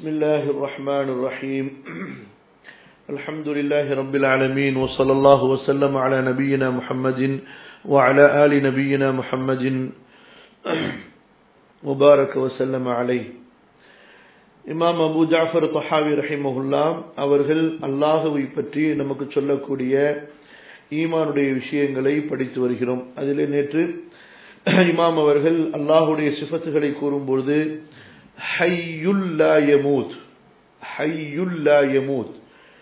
بسم الله الرحمن الرحيم الحمد لله رب العالمين وصلى الله وسلم على نبينا محمد وعلى آل نبينا محمد وبارك وسلم عليه இமாம் அபு ஜாஃபர் தஹாவி ரஹிமஹுல்லா அவர்கள் அல்லாஹுவை பற்றி நமக்கு சொல்லக்கூடிய ஈமானுடைய விஷயங்களை படித்து வருகிறோம் அதில் நேற்று இமாம் அவர்கள் அல்லாஹுடைய சிஃபத்துகளை கூறும்பொழுது ஹையுல்லா யமூத் ஹையுல்லா யமூத்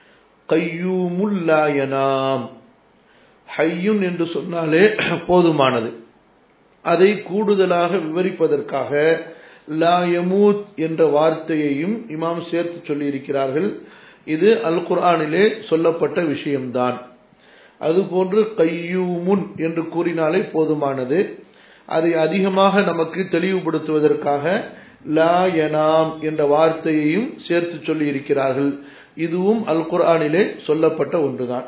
கையூமுல்லா யனாம் ஹையுன் என்று சொன்னாலே போதுமானது அதை கூடுதலாக விவரிப்பதற்காக லா யமூத் என்ற வார்த்தையையும் இமாம் சேர்த்து சொல்லியிருக்கிறார்கள் இது அல் குர்ஆனிலே சொல்லப்பட்ட விஷயம்தான் அதுபோன்று கையூமுன் என்று கூறினாலே போதுமானது அதை அதிகமாக நமக்கு தெளிவுபடுத்துவதற்காக லா யனாம் என்ற வார்த்தையையும் சேர்த்து சொல்லி இருக்கிறார்கள் இதுவும் அல் குர்ஆனிலே சொல்லப்பட்ட ஒன்றுதான்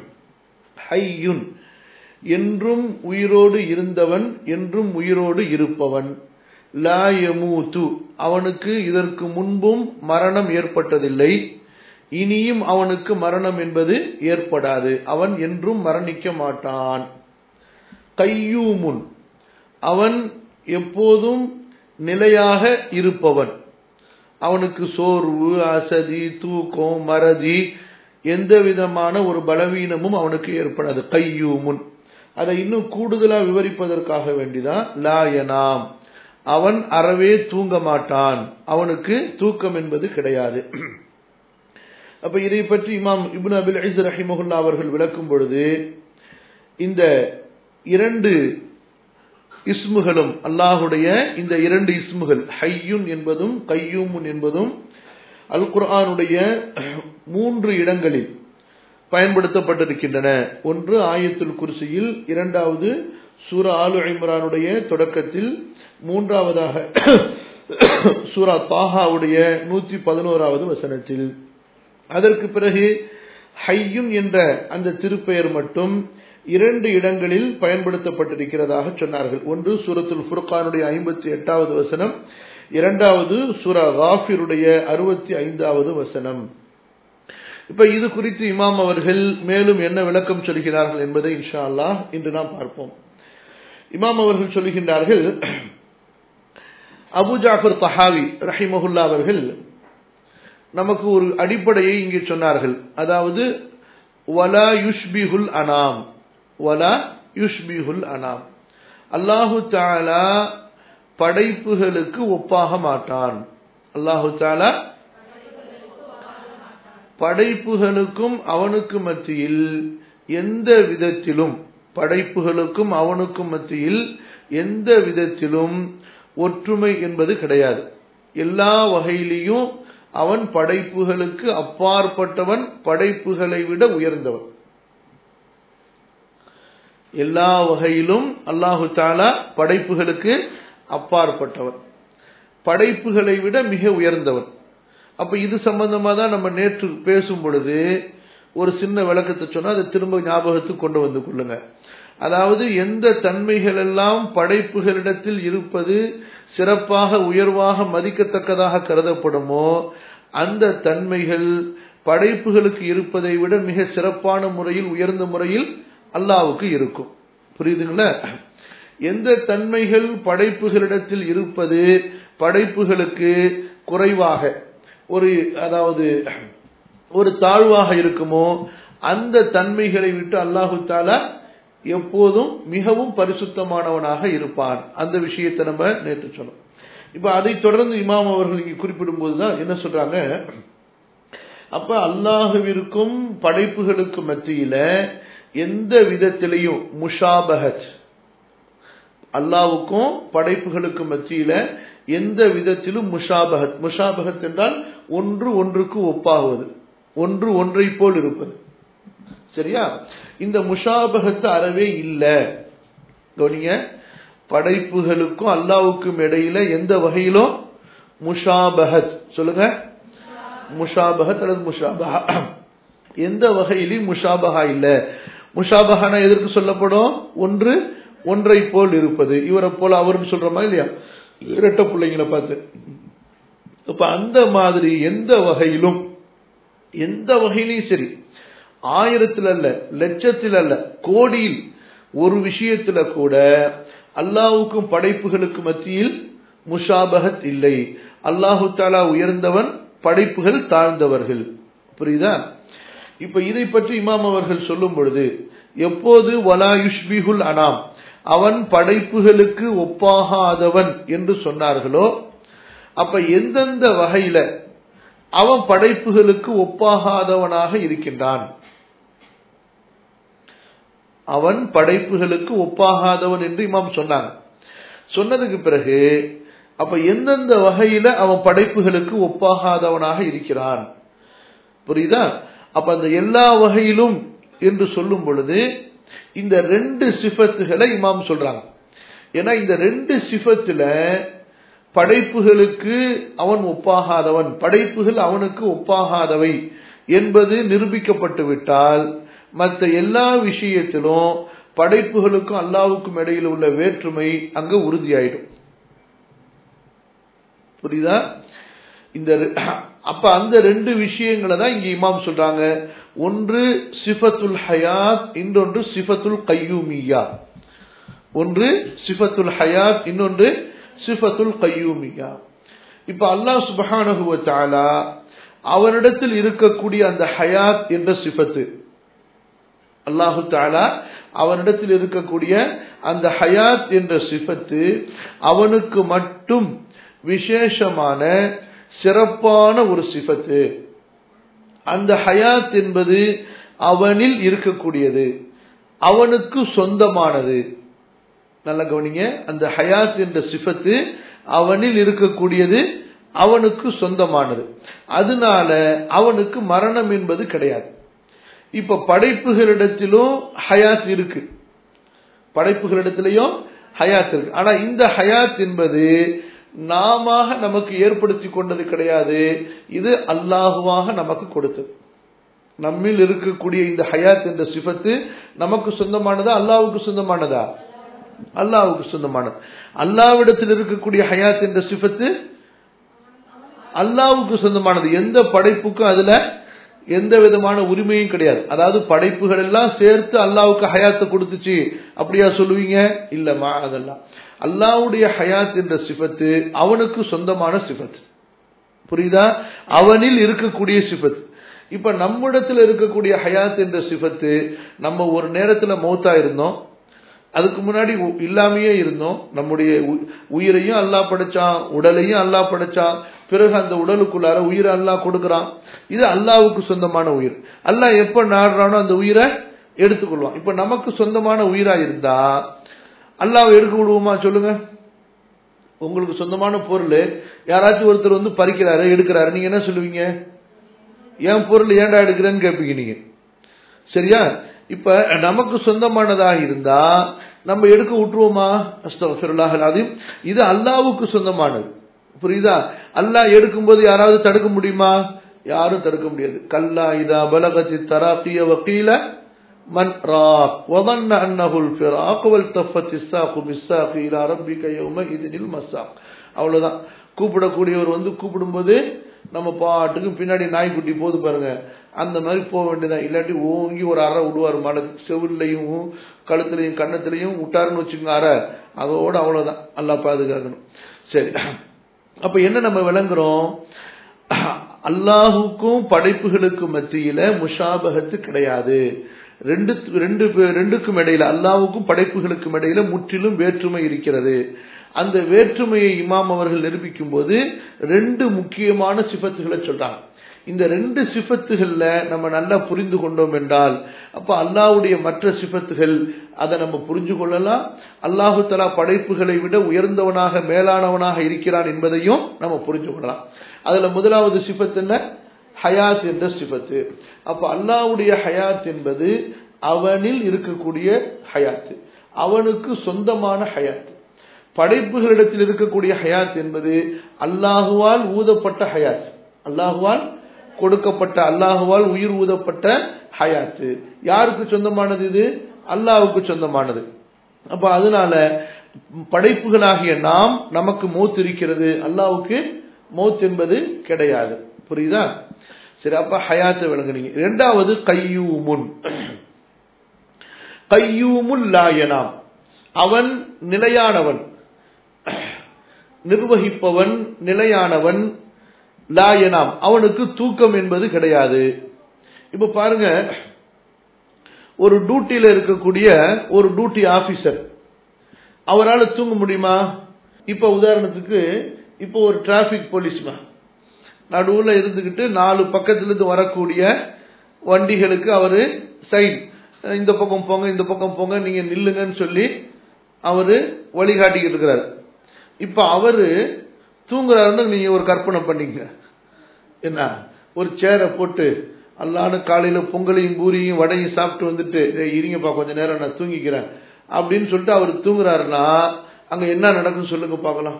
ஹையுன் என்றும் உயிரோடு இருந்தவன் என்றும் உயிரோடு இருப்பவன் லா யமூத்து அவனுக்கு இதற்கு முன்பும் மரணம் ஏற்பட்டதில்லை இனியும் அவனுக்கு மரணம் என்பது ஏற்படாது அவன் என்றும் மரணிக்க மாட்டான் கையூமுன் அவன் எப்போதும் நிலையாக இருப்பவன் அவனுக்கு சோர்வு அசதி தூக்கம் மறதி எந்த விதமான ஒரு பலவீனமும் அவனுக்கு ஏற்படாது கையூமுன் அதை இன்னும் கூடுதலா விவரிப்பதற்காக வேண்டிதான் லாயனாம் அவன் அறவே தூங்க மாட்டான் அவனுக்கு தூக்கம் என்பது கிடையாது அப்ப இதை பற்றி இமாம் இப்னு அபில் ஐஸ் ரஹிமஹுல்லா அவர்கள் விளக்கும் பொழுது இந்த இரண்டு இஸ்முகளும் அல்லாஹுடைய இந்த இரண்டு இஸ்முகள் ஹையுன் என்பதும் கையூமுன் என்பதும் அல் குர்ஆனுடைய மூன்று இடங்களில் பயன்படுத்தப்பட்டிருக்கின்றன ஒன்று ஆயத்துல் குர்சியில் இரண்டாவது சூரா ஆலு இம்ரானுடைய தொடக்கத்தில் மூன்றாவதாக சூரா தாஹாவுடைய நூற்றி பதினோராவது வசனத்தில் அதற்கு பிறகு ஹையுன் என்ற அந்த திருப்பெயர் மட்டும் இரண்டு இடங்களில் பயன்படுத்தப்பட்டிருக்கிறதாக சொன்னார்கள் ஒன்று சூரத்துல் ஃபுர்கானுடைய ஐம்பத்தி எட்டாவது வசனம் இரண்டாவது சூரா காஃபிருடைய அறுபத்தி ஐந்தாவது வசனம் இப்ப இது குறித்து இமாம் அவர்கள் மேலும் என்ன விளக்கம் சொல்கிறார்கள் என்பதை இன்ஷா அல்லாஹ் இன்று நாம் பார்ப்போம் இமாம் அவர்கள் சொல்லுகின்றார்கள் அபு ஜாஃபர் தஹாவி ரஹிமஹுல்லா அவர்கள் நமக்கு ஒரு அடிப்படையை இங்கே சொன்னார்கள் அதாவது வலா யுஷ்பிஹுல் அனாம் வலா யுஷ்பிஹுல் அனாம் அல்லாஹு தாலா படைப்புகளுக்கு ஒப்பாக மாட்டான் அல்லாஹு தாலா படைப்புகளுக்கும் அவனுக்கு மத்தியில் எந்த விதத்திலும் படைப்புகளுக்கும் அவனுக்கும் மத்தியில் எந்த விதத்திலும் ஒற்றுமை என்பது கிடையாது எல்லா வகையிலையும் அவன் படைப்புகளுக்கு அப்பாற்பட்டவன் படைப்புகளை விட உயர்ந்தவன் எல்லா வகையிலும் அல்லாஹு தாலா படைப்புகளுக்கு அப்பாற்பட்டவன் படைப்புகளை விட மிக உயர்ந்தவன் அப்ப இது சம்பந்தமா தான் நம்ம நேற்று பேசும் பொழுது ஒரு சின்ன விளக்கத்தை சொன்னா அதை திரும்ப ஞாபகத்துக்கு கொண்டு வந்து கொள்ளுங்க அதாவது எந்த தன்மைகள் எல்லாம் படைப்புகளிடத்தில் இருப்பது சிறப்பாக உயர்வாக மதிக்கத்தக்கதாக கருதப்படுமோ அந்த தன்மைகள் படைப்புகளுக்கு இருப்பதை விட மிக சிறப்பான முறையில் உயர்ந்த முறையில் அல்லாவுக்கு இருக்கும் புரியுதுங்களா எந்த தன்மைகள் படைப்புகளிடத்தில் இருப்பது படைப்புகளுக்கு குறைவாக ஒரு அதாவது ஒரு தாழ்வாக இருக்குமோ அந்த தன்மைகளை விட்டு அல்லாஹு தாலா எப்போதும் மிகவும் பரிசுத்தமானவனாக இருப்பான் அந்த விஷயத்தை நம்ம நேற்று சொன்னோம் இப்ப அதை தொடர்ந்து இமாம் அவர்கள் இங்கே குறிப்பிடும் போதுதான் என்ன சொல்றாங்க அப்ப அல்லாஹுவிற்கும் படைப்புகளுக்கு மத்தியில எந்த விதத்திலையும் முஷாபகத் அல்லாவுக்கும் படைப்புகளுக்கு மத்தியில எந்த விதத்திலும் முஷாபகத் முஷாபகத் என்றால் ஒன்று ஒன்றுக்கு ஒப்பாகுவது ஒன்று ஒன்றை போல் இருப்பது சரியா இந்த முஷாபகத்து அறவே இல்லை கவனிங்க படைப்புகளுக்கும் அல்லாவுக்கும் இடையில எந்த வகையிலும் முஷாபகத் சொல்லுங்க முஷாபகத் அல்லது முஷாபகா எந்த வகையிலும் முஷாபகா இல்ல முஷாபகானா எதற்கு சொல்லப்படும் ஒன்று ஒன்றை போல் இருப்பது இவரை போல அவர்னு சொல்றோமா இல்லையா இரட்ட பிள்ளைங்களை பார்த்து இப்ப அந்த மாதிரி எந்த வகையிலும் எந்த வகையிலையும் சரி ஆயிரத்தில் அல்ல லட்சத்தில் அல்ல கோடியில் ஒரு விஷயத்துல கூட அல்லாவுக்கும் படைப்புகளுக்கு மத்தியில் முஷாபகத் இல்லை அல்லாஹு தாலா உயர்ந்தவன் படைப்புகள் தாழ்ந்தவர்கள் புரியுதா இப்ப இதை பற்றி இமாம் அவர்கள் சொல்லும் பொழுது எப்போது வலா யுஷ்பிகுல் அனாம் அவன் படைப்புகளுக்கு ஒப்பாகாதவன் என்று சொன்னார்களோ அப்ப எந்தெந்த வகையில அவன் படைப்புகளுக்கு ஒப்பாகாதவனாக இருக்கின்றான் அவன் படைப்புகளுக்கு ஒப்பாகாதவன் என்று இமாம் சொன்னாங்க சொன்னதுக்கு பிறகு அப்ப எந்தெந்த வகையில அவன் படைப்புகளுக்கு ஒப்பாகாதவனாக இருக்கிறான் புரியுதா அப்ப அந்த எல்லா வகையிலும் என்று சொல்லும் பொழுது இந்த ரெண்டு சிஃபத்துகளை இமாம் சொல்றாங்க ஏன்னா இந்த ரெண்டு சிஃபத்துல படைப்புகளுக்கு அவன் ஒப்பாகாதவன் படைப்புகள் அவனுக்கு ஒப்பாகாதவை என்பது நிரூபிக்கப்பட்டு விட்டால் மற்ற எல்லா விஷயத்திலும் படைப்புகளுக்கும் அல்லாவுக்கும் இடையில் உள்ள வேற்றுமை அங்க உறுதியாயிடும் புரியுதா இந்த அப்ப அந்த ரெண்டு விஷயங்களை தான் இங்க இமாம் சொல்றாங்க ஒன்று சிஃபத்துல் ஹயாத் இன்னொன்று சிஃபத்துல் கையூமியா ஒன்று சிஃபத்துல் ஹயாத் இன்னொன்று சிஃபத்துல் கையூமியா இப்ப அல்லாஹ் சுபஹானஹுவ தாலா அவனிடத்தில் இருக்கக்கூடிய அந்த ஹயாத் என்ற சிஃபத்து அல்லாஹு தாலா அவனிடத்தில் இருக்கக்கூடிய அந்த ஹயாத் என்ற சிஃபத்து அவனுக்கு மட்டும் விசேஷமான சிறப்பான ஒரு சிஃபத்து அந்த ஹயாத் என்பது அவனில் இருக்கக்கூடியது அவனுக்கு சொந்தமானது நல்ல கவனிங்க அந்த ஹயாத் என்ற சிஃபத்து அவனில் இருக்கக்கூடியது அவனுக்கு சொந்தமானது அதனால அவனுக்கு மரணம் என்பது கிடையாது இப்ப படைப்புகளிடத்திலும் ஹயாத் இருக்கு படைப்புகளிடத்திலையும் ஹயாத் இருக்கு ஆனா இந்த ஹயாத் என்பது நாம நமக்கு ஏற்படுத்தி கொண்டது கிடையாது இது அல்லாஹுவாக நமக்கு கொடுத்தது நம்மில் இருக்கக்கூடிய இந்த ஹயாத் என்ற சிபத்து நமக்கு சொந்தமானதா அல்லாவுக்கு சொந்தமானதா அல்லாவுக்கு சொந்தமானது அல்லாவிடத்தில் இருக்கக்கூடிய ஹயாத் என்ற சிபத்து அல்லாவுக்கு சொந்தமானது எந்த படைப்புக்கும் அதுல எந்த விதமான உரிமையும் கிடையாது அதாவது படைப்புகள் எல்லாம் சேர்த்து அல்லாவுக்கு ஹயாத்தை கொடுத்துச்சு அப்படியா சொல்லுவீங்க இல்லம்மா அதெல்லாம் அல்லாவுடைய ஹயாத் என்ற சிபத்து அவனுக்கு சொந்தமான சிபத்து புரியுதா அவனில் இருக்கக்கூடிய சிபத்து இப்ப நம்மிடத்துல இருக்கக்கூடிய ஹயாத் என்ற சிபத்து நம்ம ஒரு நேரத்துல மௌத்தா இருந்தோம் அதுக்கு முன்னாடி இல்லாமையே இருந்தோம் நம்முடைய உயிரையும் அல்லா படைச்சான் உடலையும் அல்லா படைச்சான் பிறகு அந்த உடலுக்குள்ளார உயிரை அல்லா கொடுக்கறான் இது அல்லாவுக்கு சொந்தமான உயிர் அல்லா எப்ப நாடுறானோ அந்த உயிரை எடுத்துக்கொள்வான் இப்ப நமக்கு சொந்தமான உயிரா இருந்தா அல்லாவை எடுக்க விடுவோமா சொல்லுங்க உங்களுக்கு சொந்தமான பொருள் யாராச்சும் ஒருத்தர் வந்து பறிக்கிறாரு எடுக்கிறாரு நீங்க என்ன சொல்லுவீங்க என் பொருள் ஏன்டா எடுக்கிறேன்னு கேட்பீங்க நீங்க சரியா இப்ப நமக்கு சொந்தமானதாக இருந்தா நம்ம எடுக்க விட்டுருவோமா அஸ்தபிருல்லாஹிம் இது அல்லாவுக்கு சொந்தமானது புரியுதா அல்லாஹ் எடுக்கும்போது யாராவது தடுக்க முடியுமா யாரும் தடுக்க முடியாது கல்லா இதா பலகசி தராப்பிய வக்கீல من راق وظن أنه الفراق والتفت الساق بالساق إلى ربك يومئذ المساق அவ்வளவுதான் கூப்பிடக்கூடியவர் வந்து கூப்பிடும்போது நம்ம பாட்டுக்கு பின்னாடி நாய்க்குட்டி போது பாருங்க அந்த மாதிரி போக வேண்டியதான் இல்லாட்டி ஓங்கி ஒரு அறை விடுவார் மலை செவிலையும் கழுத்துலையும் கண்ணத்துலையும் விட்டாருன்னு வச்சுக்கோங்க அறை அதோட அவ்வளவுதான் நல்லா பாதுகாக்கணும் சரி அப்ப என்ன நம்ம விளங்குறோம் அல்லாஹுக்கும் படைப்புகளுக்கும் மத்தியில முஷாபகத்து கிடையாது ரெண்டு ரெண்டு ரெண்டுக்கும் இடையில அல்லாவுக்கும் படைப்புகளுக்கும் இடையில முற்றிலும் வேற்றுமை இருக்கிறது அந்த வேற்றுமையை இமாம் அவர்கள் நிரூபிக்கும் போது ரெண்டு முக்கியமான சிபத்துகளை சொல்றாங்க இந்த ரெண்டு சிபத்துகள்ல நம்ம நல்லா புரிந்து கொண்டோம் என்றால் அப்ப அல்லாவுடைய மற்ற சிபத்துகள் அதை நம்ம புரிஞ்சு கொள்ளலாம் அல்லாஹு தலா படைப்புகளை விட உயர்ந்தவனாக மேலானவனாக இருக்கிறான் என்பதையும் நம்ம புரிஞ்சு கொள்ளலாம் அதுல முதலாவது சிபத்து என்ன ஹயாத் என்ற சிபத்து அப்ப அல்லாவுடைய ஹயாத் என்பது அவனில் இருக்கக்கூடிய ஹயாத் அவனுக்கு சொந்தமான ஹயாத் படைப்புகளிடத்தில் இருக்கக்கூடிய ஹயாத் என்பது அல்லாஹுவால் ஊதப்பட்ட ஹயாத் அல்லாஹுவால் கொடுக்கப்பட்ட அல்லாஹுவால் உயிர் ஊதப்பட்ட ஹயாத்து யாருக்கு சொந்தமானது இது அல்லாஹுக்கு சொந்தமானது அப்ப அதனால படைப்புகளாகிய நாம் நமக்கு மூத்து இருக்கிறது அல்லாவுக்கு மௌத் என்பது கிடையாது புரியுதா சரி அப்ப ஹயாத்தை விளங்குனீங்க இரண்டாவது கையூமுன் கையூமுல் லாயனாம் அவன் நிலையானவன் நிர்வகிப்பவன் நிலையானவன் லாயனாம் அவனுக்கு தூக்கம் என்பது கிடையாது இப்ப பாருங்க ஒரு டியூட்டியில இருக்கக்கூடிய ஒரு டியூட்டி ஆபீசர் அவரால் தூங்க முடியுமா இப்ப உதாரணத்துக்கு இப்போ ஒரு டிராபிக் போலீஸ்மேன் நடுவில் இருந்துகிட்டு நாலு பக்கத்திலிருந்து வரக்கூடிய வண்டிகளுக்கு அவரு சைன் இந்த பக்கம் போங்க இந்த பக்கம் போங்க நீங்க நில்லுங்கன்னு சொல்லி அவரு வழிகாட்டிக்கிட்டு இருக்கிறாரு இப்ப அவரு தூங்குறாருன்னு நீங்க ஒரு கற்பனை பண்ணீங்க என்ன ஒரு சேரை போட்டு அல்லான்னு காலையில பொங்கலையும் பூரியும் வடையும் சாப்பிட்டு வந்துட்டு இருங்கப்பா கொஞ்ச நேரம் நான் தூங்கிக்கிறேன் அப்படின்னு சொல்லிட்டு அவர் தூங்குறாருன்னா அங்க என்ன நடக்கும் சொல்லுங்க பார்க்கலாம்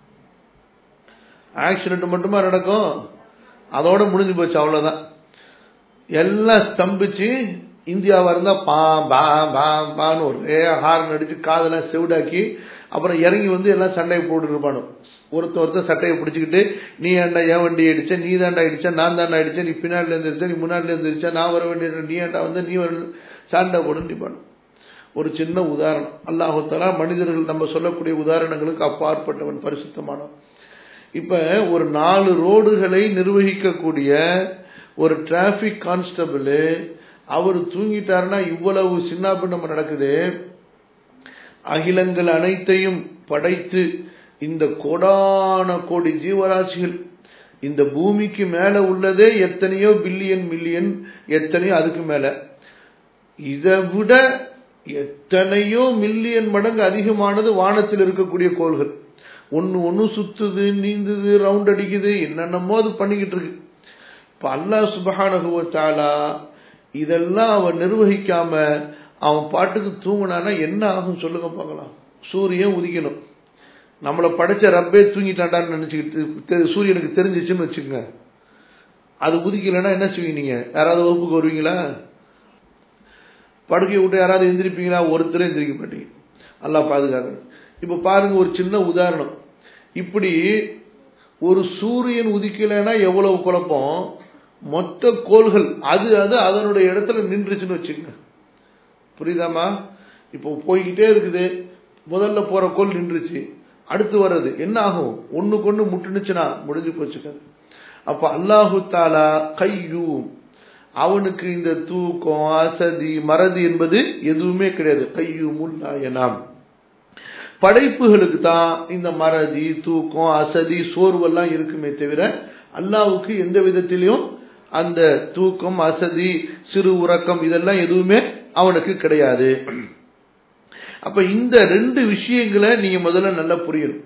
ஆக்சிடென்ட் மட்டுமா நடக்கும் அதோட முடிஞ்சு போச்சு அவ்வளவுதான் எல்லாம் ஸ்தம்பிச்சு இந்தியாவா இருந்தா பா பா பா பான்னு ஒரே ஹார்ன் அடிச்சு காதெல்லாம் செவிடாக்கி அப்புறம் இறங்கி வந்து எல்லாம் சண்டையை போட்டு இருப்பானு ஒருத்த ஒருத்தர் சட்டையை பிடிச்சிக்கிட்டு நீ ஏன்டா ஏன் வண்டி அடிச்ச நீ தாண்டா அடிச்ச நான் தாண்டா அடிச்ச நீ பின்னாடில இருந்துருச்ச நீ முன்னாடில இருந்துருச்சா நான் வர வேண்டிய நீ ஏன்டா வந்து நீ வர சண்டை போட்டு நிப்பானு ஒரு சின்ன உதாரணம் அல்லாஹாலா மனிதர்கள் நம்ம சொல்லக்கூடிய உதாரணங்களுக்கு அப்பாற்பட்டவன் பரிசுத்தமானவன் இப்ப ஒரு நாலு ரோடுகளை நிர்வகிக்கக்கூடிய ஒரு டிராபிக் கான்ஸ்டபிள் அவர் தூங்கிட்டாருன்னா இவ்வளவு சின்னாபின்னம் நடக்குது அகிலங்கள் அனைத்தையும் படைத்து இந்த கோடான கோடி ஜீவராசிகள் இந்த பூமிக்கு மேல உள்ளதே எத்தனையோ பில்லியன் மில்லியன் எத்தனையோ அதுக்கு மேல இதை விட எத்தனையோ மில்லியன் மடங்கு அதிகமானது வானத்தில் இருக்கக்கூடிய கோள்கள் ஒன்னு ஒன்னு சுத்துது நீந்துது ரவுண்ட் அடிக்குது என்னென்னமோ அது பண்ணிக்கிட்டு இருக்கு இப்ப அல்லா சுபகானுகுவத்தாலா இதெல்லாம் அவன் நிர்வகிக்காம அவன் பாட்டுக்கு தூங்கினானா என்ன ஆகும் சொல்லுங்க பார்க்கலாம் சூரியன் உதிக்கணும் நம்மளை படைச்ச ரப்பே தூங்கிட்டாண்டான்னு நினைச்சுக்கிட்டு சூரியனுக்கு தெரிஞ்சிச்சுன்னு வச்சுக்கோங்க அது உதிக்கலைன்னா என்ன செய்வீங்க நீங்க யாராவது வகுப்புக்கு வருவீங்களா படுக்கை விட்டு யாராவது எந்திரிப்பீங்களா ஒருத்தரும் எந்திரிக்க மாட்டீங்க நல்லா பாதுகாக்கணும் இப்ப பாருங்க ஒரு சின்ன உதாரணம் இப்படி ஒரு சூரியன் உதிக்கலைன்னா எவ்வளவு குழப்பம் மொத்த கோள்கள் அது அது அதனுடைய இடத்துல நின்றுச்சுன்னு வச்சுக்கோங்க புரியுதாமா இப்போ போய்கிட்டே இருக்குது முதல்ல போற கோல் நின்றுச்சு அடுத்து வர்றது என்ன ஆகும் ஒண்ணுக்கு ஒண்ணு முட்டுனுச்சுன்னா முடிஞ்சு போச்சுக்காது அப்ப அல்லாஹு தாலா கையூம் அவனுக்கு இந்த தூக்கம் அசதி மறதி என்பது எதுவுமே கிடையாது கையூமுல்லாயனாம் படைப்புகளுக்கு தான் இந்த மறதி தூக்கம் அசதி சோர்வெல்லாம் இருக்குமே தவிர அல்லாவுக்கு எந்த விதத்திலையும் அந்த தூக்கம் அசதி சிறு உறக்கம் இதெல்லாம் எதுவுமே அவனுக்கு கிடையாது அப்ப இந்த ரெண்டு விஷயங்களை நீங்க முதல்ல நல்லா புரியணும்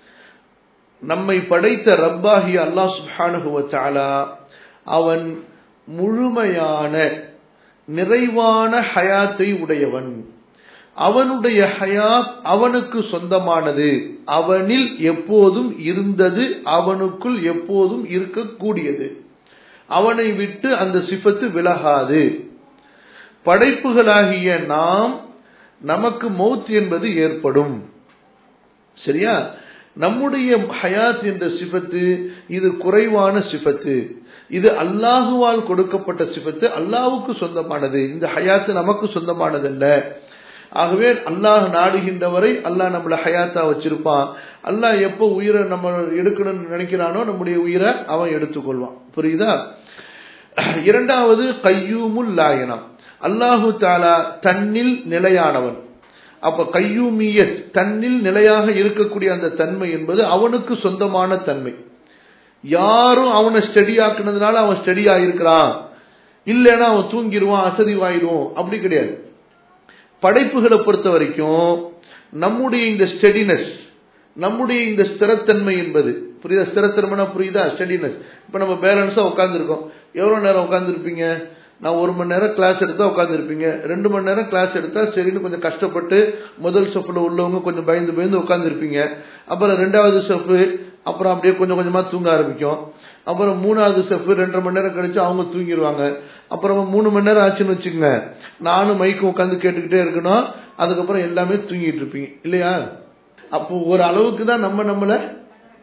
நம்மை படைத்த ரப்பாகி அல்லாஹ் சுபானுகுவத்தாலா அவன் முழுமையான நிறைவான ஹயாத்தை உடையவன் அவனுடைய ஹயாத் அவனுக்கு சொந்தமானது அவனில் எப்போதும் இருந்தது அவனுக்குள் எப்போதும் இருக்கக்கூடியது அவனை விட்டு அந்த சிபத்து விலகாது படைப்புகளாகிய நாம் நமக்கு மௌத் என்பது ஏற்படும் சரியா நம்முடைய ஹயாத் என்ற சிபத்து இது குறைவான சிபத்து இது அல்லாஹுவால் கொடுக்கப்பட்ட சிபத்து அல்லாவுக்கு சொந்தமானது இந்த ஹயாத்து நமக்கு சொந்தமானதல்ல ஆகவே அல்லாஹ் நாடுகின்றவரை அல்லாஹ் நம்மள ஹயாத்தா வச்சிருப்பான் அல்லாஹ் எப்போ உயிரை நம்ம எடுக்கணும்னு நினைக்கிறானோ நம்முடைய உயிரை அவன் எடுத்துக்கொள்வான் புரியுதா இரண்டாவது கையூமுல் லாயனம் அல்லாஹு தாலா தன்னில் நிலையானவன் அப்ப கையூமியத் தன்னில் நிலையாக இருக்கக்கூடிய அந்த தன்மை என்பது அவனுக்கு சொந்தமான தன்மை யாரும் அவனை ஸ்டடி ஆக்குனதுனால அவன் ஸ்டடி ஆயிருக்கிறான் இல்லைன்னா அவன் தூங்கிடுவான் அசதிவாயிடுவோம் அப்படி கிடையாது படைப்புகளை பொறுத்த வரைக்கும் நம்முடைய இந்த ஸ்டெடினஸ் நம்முடைய இந்த ஸ்திரத்தன்மை என்பது புரியுதா ஸ்திரத்தன்மைனா புரியுதா ஸ்டெடினஸ் இப்ப நம்ம பேலன்ஸா உட்காந்துருக்கோம் எவ்வளவு நேரம் உட்காந்துருப்பீங்க நான் ஒரு மணி நேரம் கிளாஸ் எடுத்தா உட்காந்துருப்பீங்க ரெண்டு மணி நேரம் கிளாஸ் எடுத்தா சரின்னு கொஞ்சம் கஷ்டப்பட்டு முதல் ஸ்டெப்ல உள்ளவங்க கொஞ்சம் பயந்து பயந்து உட்காந்துருப்பீங்க அப்புறம் ரெண்டாவது ஸ்டெப் அப்புறம் அப்படியே கொஞ்சம் கொஞ்சமா தூங்க ஆரம்பிக்கும் அப்புறம் மூணாவது ஸ்டெப் ரெண்டரை மணி நேரம் கழிச்சு அவங்க தூங்கிடுவாங்க அப்புறம் மூணு மணி நேரம் ஆச்சுன்னு வச்சுக்கோங்க நானும் மைக்கும் உட்காந்து கேட்டுக்கிட்டே இருக்கணும் அதுக்கப்புறம் எல்லாமே தூங்கிட்டு இருப்பீங்க இல்லையா அப்போ ஒரு அளவுக்கு தான் நம்ம நம்மளை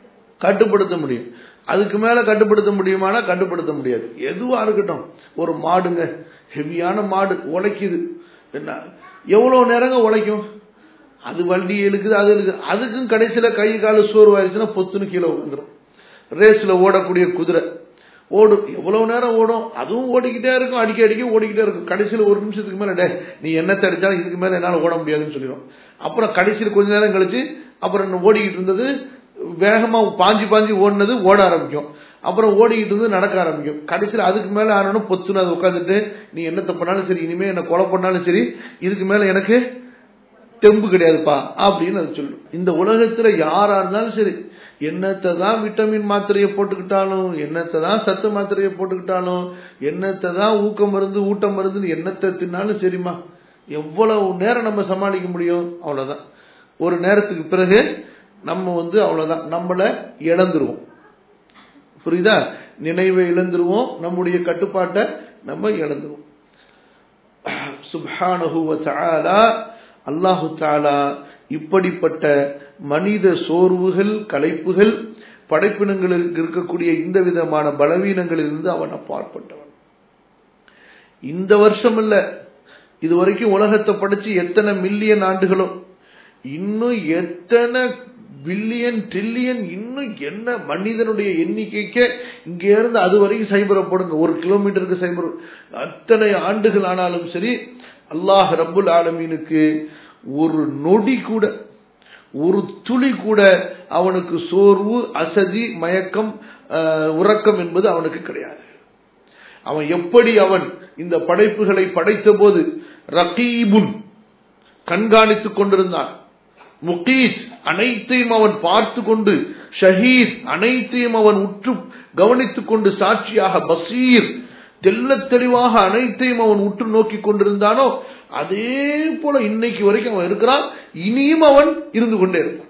கட்டுப்படுத்த முடியும் அதுக்கு மேல கட்டுப்படுத்த முடியுமானா கட்டுப்படுத்த முடியாது எதுவா இருக்கட்டும் ஒரு மாடுங்க ஹெவியான மாடு உழைக்குது என்ன எவ்வளவு நேரங்க உழைக்கும் அது வண்டி இழுக்குது அது இழுக்குது அதுக்கும் கடைசியில கை காலு சோர்வாயிருச்சுன்னா பொத்துன்னு கீழே வந்துடும் ரேஸ்ல ஓடக்கூடிய குதிரை ஓடும் எவ்வளவு நேரம் ஓடும் அதுவும் ஓடிக்கிட்டே இருக்கும் அடிக்க அடிக்க ஓடிக்கிட்டே இருக்கும் கடைசியில் ஒரு நிமிஷத்துக்கு மேல டே நீ என்ன தடிச்சாலும் இதுக்கு மேல என்னால் ஓட முடியாதுன்னு சொல்லிடும் அப்புறம் கடைசியில் கொஞ்ச நேரம் கழிச்சு அப்புறம் ஓடிக்கிட்டு இருந்தது வேகமா பாஞ்சு பாஞ்சு ஓடினது ஓட ஆரம்பிக்கும் அப்புறம் ஓடிக்கிட்டு இருந்து நடக்க ஆரம்பிக்கும் கடைசியில் அதுக்கு மேல ஆனனும் பொத்துன்னு அது உட்காந்துட்டு நீ என்ன தப்புனாலும் சரி இனிமே என்ன கொலை பண்ணாலும் சரி இதுக்கு மேல எனக்கு தெம்பு கிடையாதுப்பா அப்படின்னு அது சொல்லும் இந்த உலகத்துல யாரா இருந்தாலும் சரி என்னத்தை தான் விட்டமின் மாத்திரையை போட்டுக்கிட்டாலும் என்னத்தை தான் சத்து மாத்திரையை போட்டுக்கிட்டாலும் என்னத்தை தான் ஊக்கம் மருந்து ஊட்டம் மருந்துன்னு என்னத்தை தின்னாலும் சரிம்மா எவ்வளவு நேரம் நம்ம சமாளிக்க முடியும் அவ்வளவுதான் ஒரு நேரத்துக்கு பிறகு நம்ம வந்து அவ்வளவுதான் நம்மள இழந்துருவோம் புரியுதா நினைவை இழந்துருவோம் நம்முடைய கட்டுப்பாட்டை நம்ம இழந்துருவோம் சுப்ஹானஹுவ தஆலா அல்லாஹு தாலா இப்படிப்பட்ட மனித சோர்வுகள் கலைப்புகள் படைப்பினங்களுக்கு இருக்கக்கூடிய இந்த விதமான பலவீனங்களிலிருந்து அவன் அப்பாற்பட்டவன் இந்த வருஷம் இல்ல இது வரைக்கும் உலகத்தை படைச்சு எத்தனை மில்லியன் ஆண்டுகளோ இன்னும் எத்தனை பில்லியன் ட்ரில்லியன் இன்னும் என்ன மனிதனுடைய எண்ணிக்கைக்கு இங்க இருந்து அது வரைக்கும் சைபரை போடுங்க ஒரு கிலோமீட்டருக்கு சைபர் அத்தனை ஆண்டுகள் ஆனாலும் சரி அல்லாஹ் ரப்புல் ஆலமீனுக்கு ஒரு நொடி கூட ஒரு துளி கூட அவனுக்கு சோர்வு அசதி மயக்கம் உறக்கம் என்பது அவனுக்கு கிடையாது அவன் எப்படி அவன் இந்த படைப்புகளை படைத்த போது ரகீபுன் கண்காணித்துக் கொண்டிருந்தான் முகீத் அனைத்தையும் அவன் பார்த்து கொண்டு ஷஹீத் அனைத்தையும் அவன் உற்று கவனித்துக் கொண்டு சாட்சியாக பசீர் தெல்ல தெளிவாக அனைத்தையும் அவன் உற்று நோக்கி கொண்டிருந்தானோ அதே போல இன்னைக்கு வரைக்கும் அவன் இருக்கிறான் இனியும் அவன் இருந்து கொண்டே இருக்கான்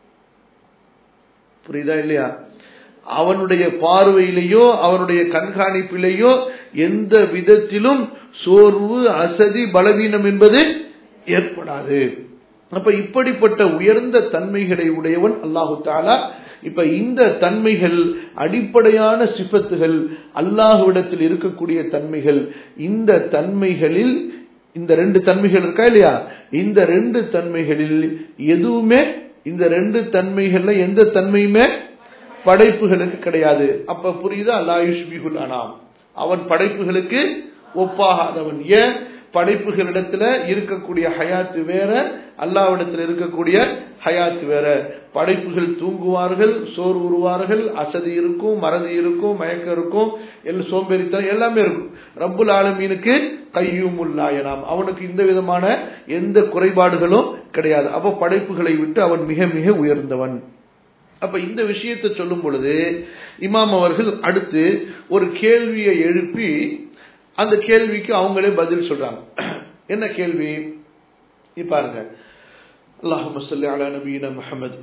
புரியுதா இல்லையா அவனுடைய பார்வையிலேயோ அவனுடைய கண்காணிப்பிலேயோ எந்த விதத்திலும் சோர்வு அசதி பலவீனம் என்பது ஏற்படாது அப்ப இப்படிப்பட்ட உயர்ந்த தன்மைகளை உடையவன் அல்லாஹு தாலா இப்ப இந்த தன்மைகள் அடிப்படையான சிபத்துகள் அல்லாஹுவிடத்தில் இருக்கக்கூடிய தன்மைகள் இந்த தன்மைகளில் இந்த ரெண்டு தன்மைகள் இருக்கா இல்லையா இந்த ரெண்டு தன்மைகளில் எதுவுமே இந்த ரெண்டு தன்மைகள்ல எந்த தன்மையுமே படைப்புகளுக்கு கிடையாது அப்ப புரியுதா அல்லாயுஷ்பிகுல் அனாம் அவன் படைப்புகளுக்கு ஒப்பாகாதவன் ஏன் படைப்புகளிடத்துல இருக்கக்கூடிய ஹயாத்து வேற அல்லாவிடத்தில் இருக்கக்கூடிய ஹயாத்து வேற படைப்புகள் தூங்குவார்கள் சோர் உருவார்கள் அசதி இருக்கும் மறதி இருக்கும் மயக்கம் இருக்கும் எல்லாம் சோம்பேறித்தனம் எல்லாமே இருக்கும் ரப்புல் ஆலமீனுக்கு கையூமுல்லாயனாம் அவனுக்கு இந்த விதமான எந்த குறைபாடுகளும் கிடையாது அப்ப படைப்புகளை விட்டு அவன் மிக மிக உயர்ந்தவன் அப்ப இந்த விஷயத்தை சொல்லும் பொழுது இமாம் அவர்கள் அடுத்து ஒரு கேள்வியை எழுப்பி அந்த கேள்விக்கு அவங்களே பதில் சொல்றாங்க என்ன கேள்வி பாருங்க அல்லாஹு சொல்லி அலா நபீன முகமது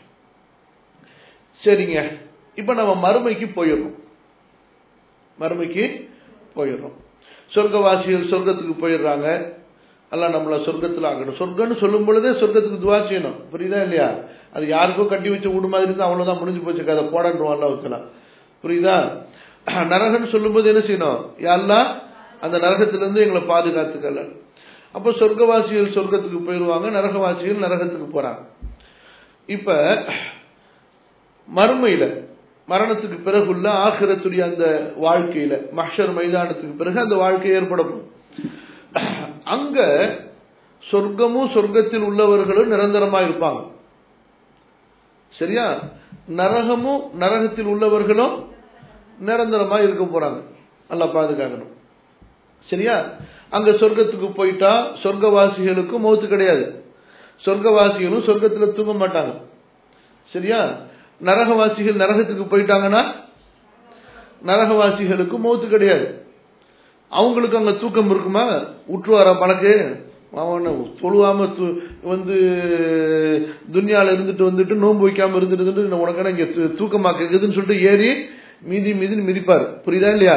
சரிங்க இப்ப நம்ம மறுமைக்கு போயிடுறோம் மறுமைக்கு போயிடுறோம் சொர்க்கவாசிகள் சொர்க்கத்துக்கு போயிடுறாங்க எல்லாம் நம்மள சொர்க்கத்தில் ஆகணும் சொர்க்கம்னு சொல்லும் பொழுதே சொர்க்கத்துக்கு துவா செய்யணும் புரியுதா இல்லையா அது யாருக்கோ கட்டி வச்ச வீடு மாதிரி இருந்தால் அவ்வளோதான் முடிஞ்சு போச்சு கதை போடன்றுவோம் அல்லாவுக்கெல்லாம் புரியுதா நரகன்னு சொல்லும்போது என்ன செய்யணும் யாரெல்லாம் அந்த நரகத்திலிருந்து எங்களை பாதுகாத்துக்கல அப்போ சொர்க்கவாசிகள் சொர்க்கத்துக்கு போயிடுவாங்க நரகவாசிகள் நரகத்துக்கு போறாங்க இப்ப மறுமையில மரணத்துக்கு பிறகுள்ள ஆகிரத்துடைய அந்த வாழ்க்கையில மஹர் மைதானத்துக்கு பிறகு அந்த வாழ்க்கை ஏற்படும் அங்க சொர்க்கமும் சொர்க்கத்தில் உள்ளவர்களும் நிரந்தரமா இருப்பாங்க சரியா நரகமும் நரகத்தில் உள்ளவர்களும் நிரந்தரமா இருக்க போறாங்க நல்லா பாதுகாக்கணும் சரியா அங்க சொர்க்கத்துக்கு போயிட்டா சொர்க்கவாசிகளுக்கும் மௌத்து கிடையாது சொர்க்கவாசிகளும் சொர்க்கத்துல தூங்க மாட்டாங்க சரியா நரகவாசிகள் நரகத்துக்கு போயிட்டாங்கன்னா நரகவாசிகளுக்கு மௌத்து கிடையாது அவங்களுக்கு அங்க தூக்கம் இருக்குமா உற்றுவாரா பழக்கு அவன் தொழுவாம வந்து துன்யால இருந்துட்டு வந்துட்டு நோன்பு வைக்காம இருந்துட்டு உனக்கான இங்க தூக்கமா கேக்குதுன்னு சொல்லிட்டு ஏறி மீதி மீதின்னு மிதிப்பார் புரியுதா இல்லையா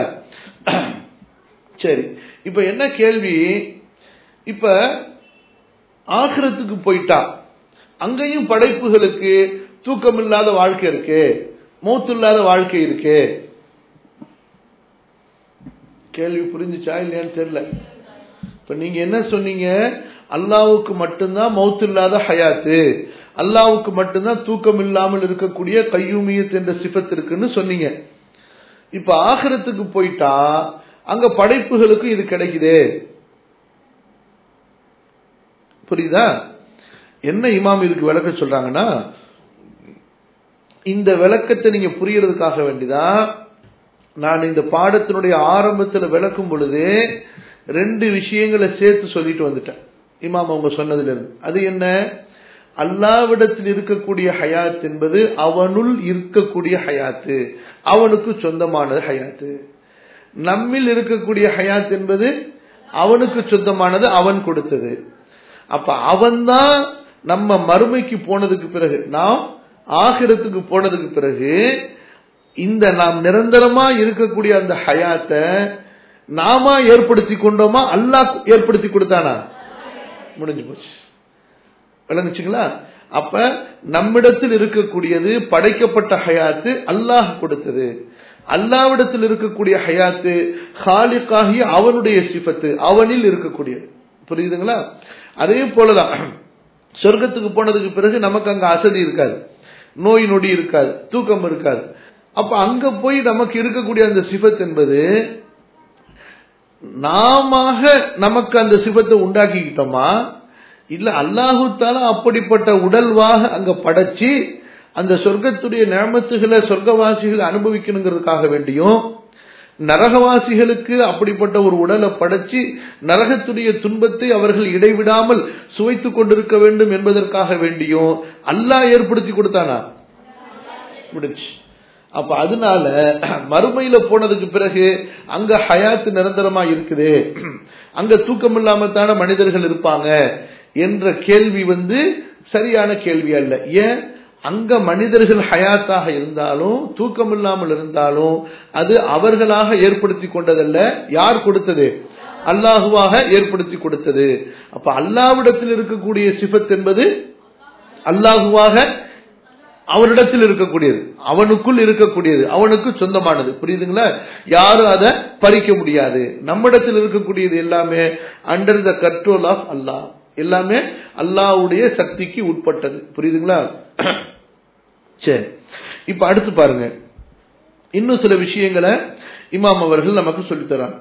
சரி இப்ப என்ன கேள்வி இப்ப ஆகிரத்துக்கு போயிட்டா அங்கேயும் படைப்புகளுக்கு தூக்கம் இல்லாத வாழ்க்கை இருக்கு மௌத்தில்லாத வாழ்க்கை இருக்கே கேள்வி புரிஞ்சுச்சா இல்லையான்னு தெரியல இப்ப நீங்க என்ன சொன்னீங்க அல்லாவுக்கு மட்டும்தான் மௌத்து இல்லாத ஹயாத்து அல்லாவுக்கு மட்டும்தான் தூக்கம் இல்லாமல் இருக்கக்கூடிய கையூமியத் என்ற சிபத் இருக்குன்னு சொன்னீங்க இப்ப ஆகிரத்துக்கு போயிட்டா அங்க படைப்புகளுக்கு இது கிடைக்குதே புரியுதா என்ன இமாம் இதுக்கு விளக்க சொல்றாங்கன்னா இந்த விளக்கத்தை நீங்க புரியறதுக்காக வேண்டிதான் நான் இந்த பாடத்தினுடைய ஆரம்பத்தில் விளக்கும் பொழுது ரெண்டு விஷயங்களை சேர்த்து சொல்லிட்டு வந்துட்டேன் இமாம் அவங்க சொன்னதுல இருந்து அது என்ன அல்லாவிடத்தில் இருக்கக்கூடிய ஹயாத் என்பது அவனுள் இருக்கக்கூடிய ஹயாத்து அவனுக்கு சொந்தமானது ஹயாத்து நம்மில் இருக்கக்கூடிய ஹயாத் என்பது அவனுக்கு சொந்தமானது அவன் கொடுத்தது அப்ப அவன்தான் நம்ம மறுமைக்கு போனதுக்கு பிறகு நாம் ஆகிரத்துக்கு போனதுக்கு பிறகு இந்த நாம் நிரந்தரமா இருக்கக்கூடிய அந்த ஹயாத்தை நாம ஏற்படுத்தி கொண்டோமா அல்லாஹ் ஏற்படுத்தி கொடுத்தானா முடிஞ்சு போச்சு விளங்குச்சுங்களா அப்ப நம்மிடத்தில் இருக்கக்கூடியது படைக்கப்பட்ட ஹயாத்து அல்லாஹ் கொடுத்தது அல்லாவிடத்தில் இருக்கக்கூடிய ஹயாத்து ஹாலிக்காகி அவனுடைய சிபத்து அவனில் இருக்கக்கூடியது புரியுதுங்களா அதே போலதான் சொர்க்கத்துக்கு போனதுக்கு பிறகு நமக்கு அங்க அசதி இருக்காது நோய் நொடி இருக்காது தூக்கம் இருக்காது அப்ப அங்க போய் நமக்கு இருக்கக்கூடிய அந்த சிபத் என்பது நாம நமக்கு அந்த சிபத்தை உண்டாக்கிக்கிட்டோமா இல்ல அல்லாஹு தாலா அப்படிப்பட்ட உடல்வாக அங்க படைச்சு அந்த சொர்க்கத்துடைய நேமத்துகளை சொர்க்கவாசிகள் அனுபவிக்கணுங்கிறதுக்காக வேண்டியும் நரகவாசிகளுக்கு அப்படிப்பட்ட ஒரு உடலை படைச்சு நரகத்துடைய துன்பத்தை அவர்கள் இடைவிடாமல் சுவைத்துக் கொண்டிருக்க வேண்டும் என்பதற்காக வேண்டியும் அல்லாஹ் ஏற்படுத்தி கொடுத்தானா முடிச்சு அப்ப அதனால மறுமையில போனதுக்கு பிறகு அங்க ஹயாத்து நிரந்தரமா இருக்குது அங்க தூக்கம் இல்லாம தானே மனிதர்கள் இருப்பாங்க என்ற கேள்வி வந்து சரியான கேள்வி அல்ல ஏன் அங்க மனிதர்கள் ஹயாத்தாக இருந்தாலும் தூக்கம் இல்லாமல் இருந்தாலும் அது அவர்களாக ஏற்படுத்தி கொண்டதல்ல யார் கொடுத்தது அல்லாஹுவாக ஏற்படுத்தி கொடுத்தது அப்ப அல்லாவிடத்தில் இருக்கக்கூடிய சிபத் என்பது அல்லாஹுவாக அவனிடத்தில் இருக்கக்கூடியது அவனுக்குள் இருக்கக்கூடியது அவனுக்கு சொந்தமானது புரியுதுங்களா யாரும் அதை பறிக்க முடியாது நம்மிடத்தில் இருக்கக்கூடியது எல்லாமே under the control of Allah எல்லாமே அல்லாவுடைய சக்திக்கு உட்பட்டது புரியுதுங்களா சரி இப்ப அடுத்து பாருங்க இன்னும் சில விஷயங்களை இமாம் அவர்கள் நமக்கு சொல்லித்தராங்க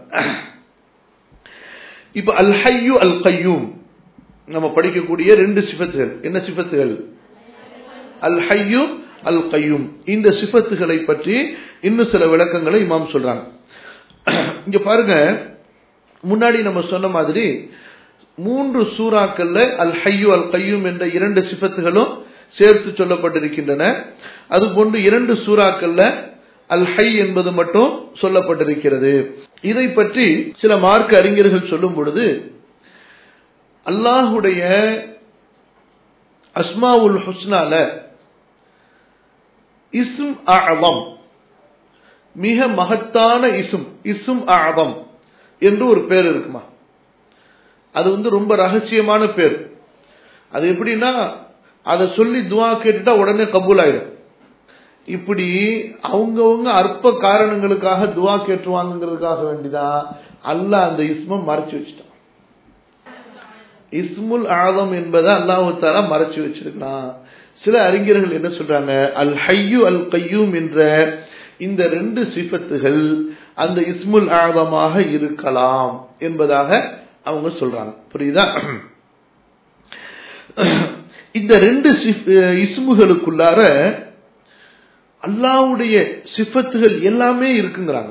இப்ப அல் ஹையு அல் கையூம் நம்ம படிக்கக்கூடிய ரெண்டு சிபத்துகள் என்ன சிபத்துகள் அல் ஹையு அல் கையும் இந்த சிபத்துகளை பற்றி இன்னும் சில விளக்கங்களை இமாம் சொல்றாங்க இங்க பாருங்க முன்னாடி நம்ம சொன்ன மாதிரி மூன்று சூறாக்கள்ல அல் ஹையு அல் கையும் என்ற இரண்டு சிபத்துகளும் சேர்த்து சொல்லப்பட்டிருக்கின்றன அதுபோன்று இரண்டு சூறாக்கள்ல அல் ஹை என்பது மட்டும் சொல்லப்பட்டிருக்கிறது இதை பற்றி சில மார்க்க அறிஞர்கள் சொல்லும் பொழுது அல்லாஹுடைய அஸ்மாவுல் ஹுஸ்னால இஸ்ம் அழவம் மிக மகத்தான இசும் இசும் அழவம் என்று ஒரு பேர் இருக்குமா அது வந்து ரொம்ப ரகசியமான பேர் அது எப்படின்னா அதை சொல்லி துவா கேட்டுட்டா உடனே கபூல் ஆயிடும் இப்படி அவங்கவுங்க அற்ப காரணங்களுக்காக துவா கேட்டுருவாங்கிறதுக்காக வேண்டிதான் அல்ல அந்த இஸ்மம் மறைச்சு வச்சுட்டான் இஸ்முல் ஆதம் என்பதை அல்லாஹு தாலா மறைச்சு வச்சிருக்கான் சில அறிஞர்கள் என்ன சொல்றாங்க அல் ஹையு அல் கையூம் என்ற இந்த ரெண்டு சிபத்துகள் அந்த இஸ்முல் ஆதமாக இருக்கலாம் என்பதாக அவங்க சொல்றாங்க புரியுதா இந்த ரெண்டு இஸ்முகளுக்குள்ளார அல்லாவுடைய சிஃபத்துகள் எல்லாமே இருக்குங்கிறாங்க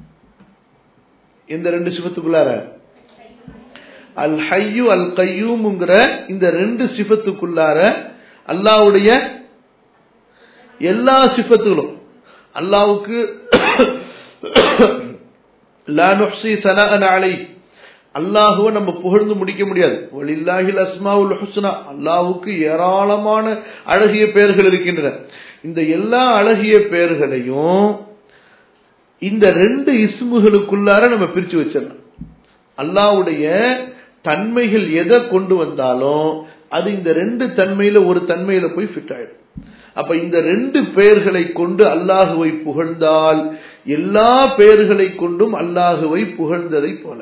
எந்த ரெண்டு சிஃபத்துக்குள்ளார அல் ஹையு அல் கையூம்ங்கிற இந்த ரெண்டு சிஃபத்துக்குள்ளார அல்லாவுடைய எல்லா சிஃபத்துகளும் அல்லாவுக்கு அலை அல்லாஹுவை நம்ம புகழ்ந்து முடிக்க முடியாது ஒலில்லாஹில் அஸ்மாவுல் ஹுஸ்னா அல்லாஹுக்கு ஏராளமான அழகிய பெயர்கள் இருக்கின்றன இந்த எல்லா அழகிய பெயர்களையும் இந்த ரெண்டு இஸ்முகளுக்குள்ளார நம்ம பிரிச்சு வச்சிடலாம் அல்லாவுடைய தன்மைகள் எதை கொண்டு வந்தாலும் அது இந்த ரெண்டு தன்மையில ஒரு தன்மையில போய் ஃபிட் ஆயிடும் அப்ப இந்த ரெண்டு பெயர்களை கொண்டு அல்லாஹுவை புகழ்ந்தால் எல்லா பெயர்களை கொண்டும் அல்லாஹுவை புகழ்ந்ததை போல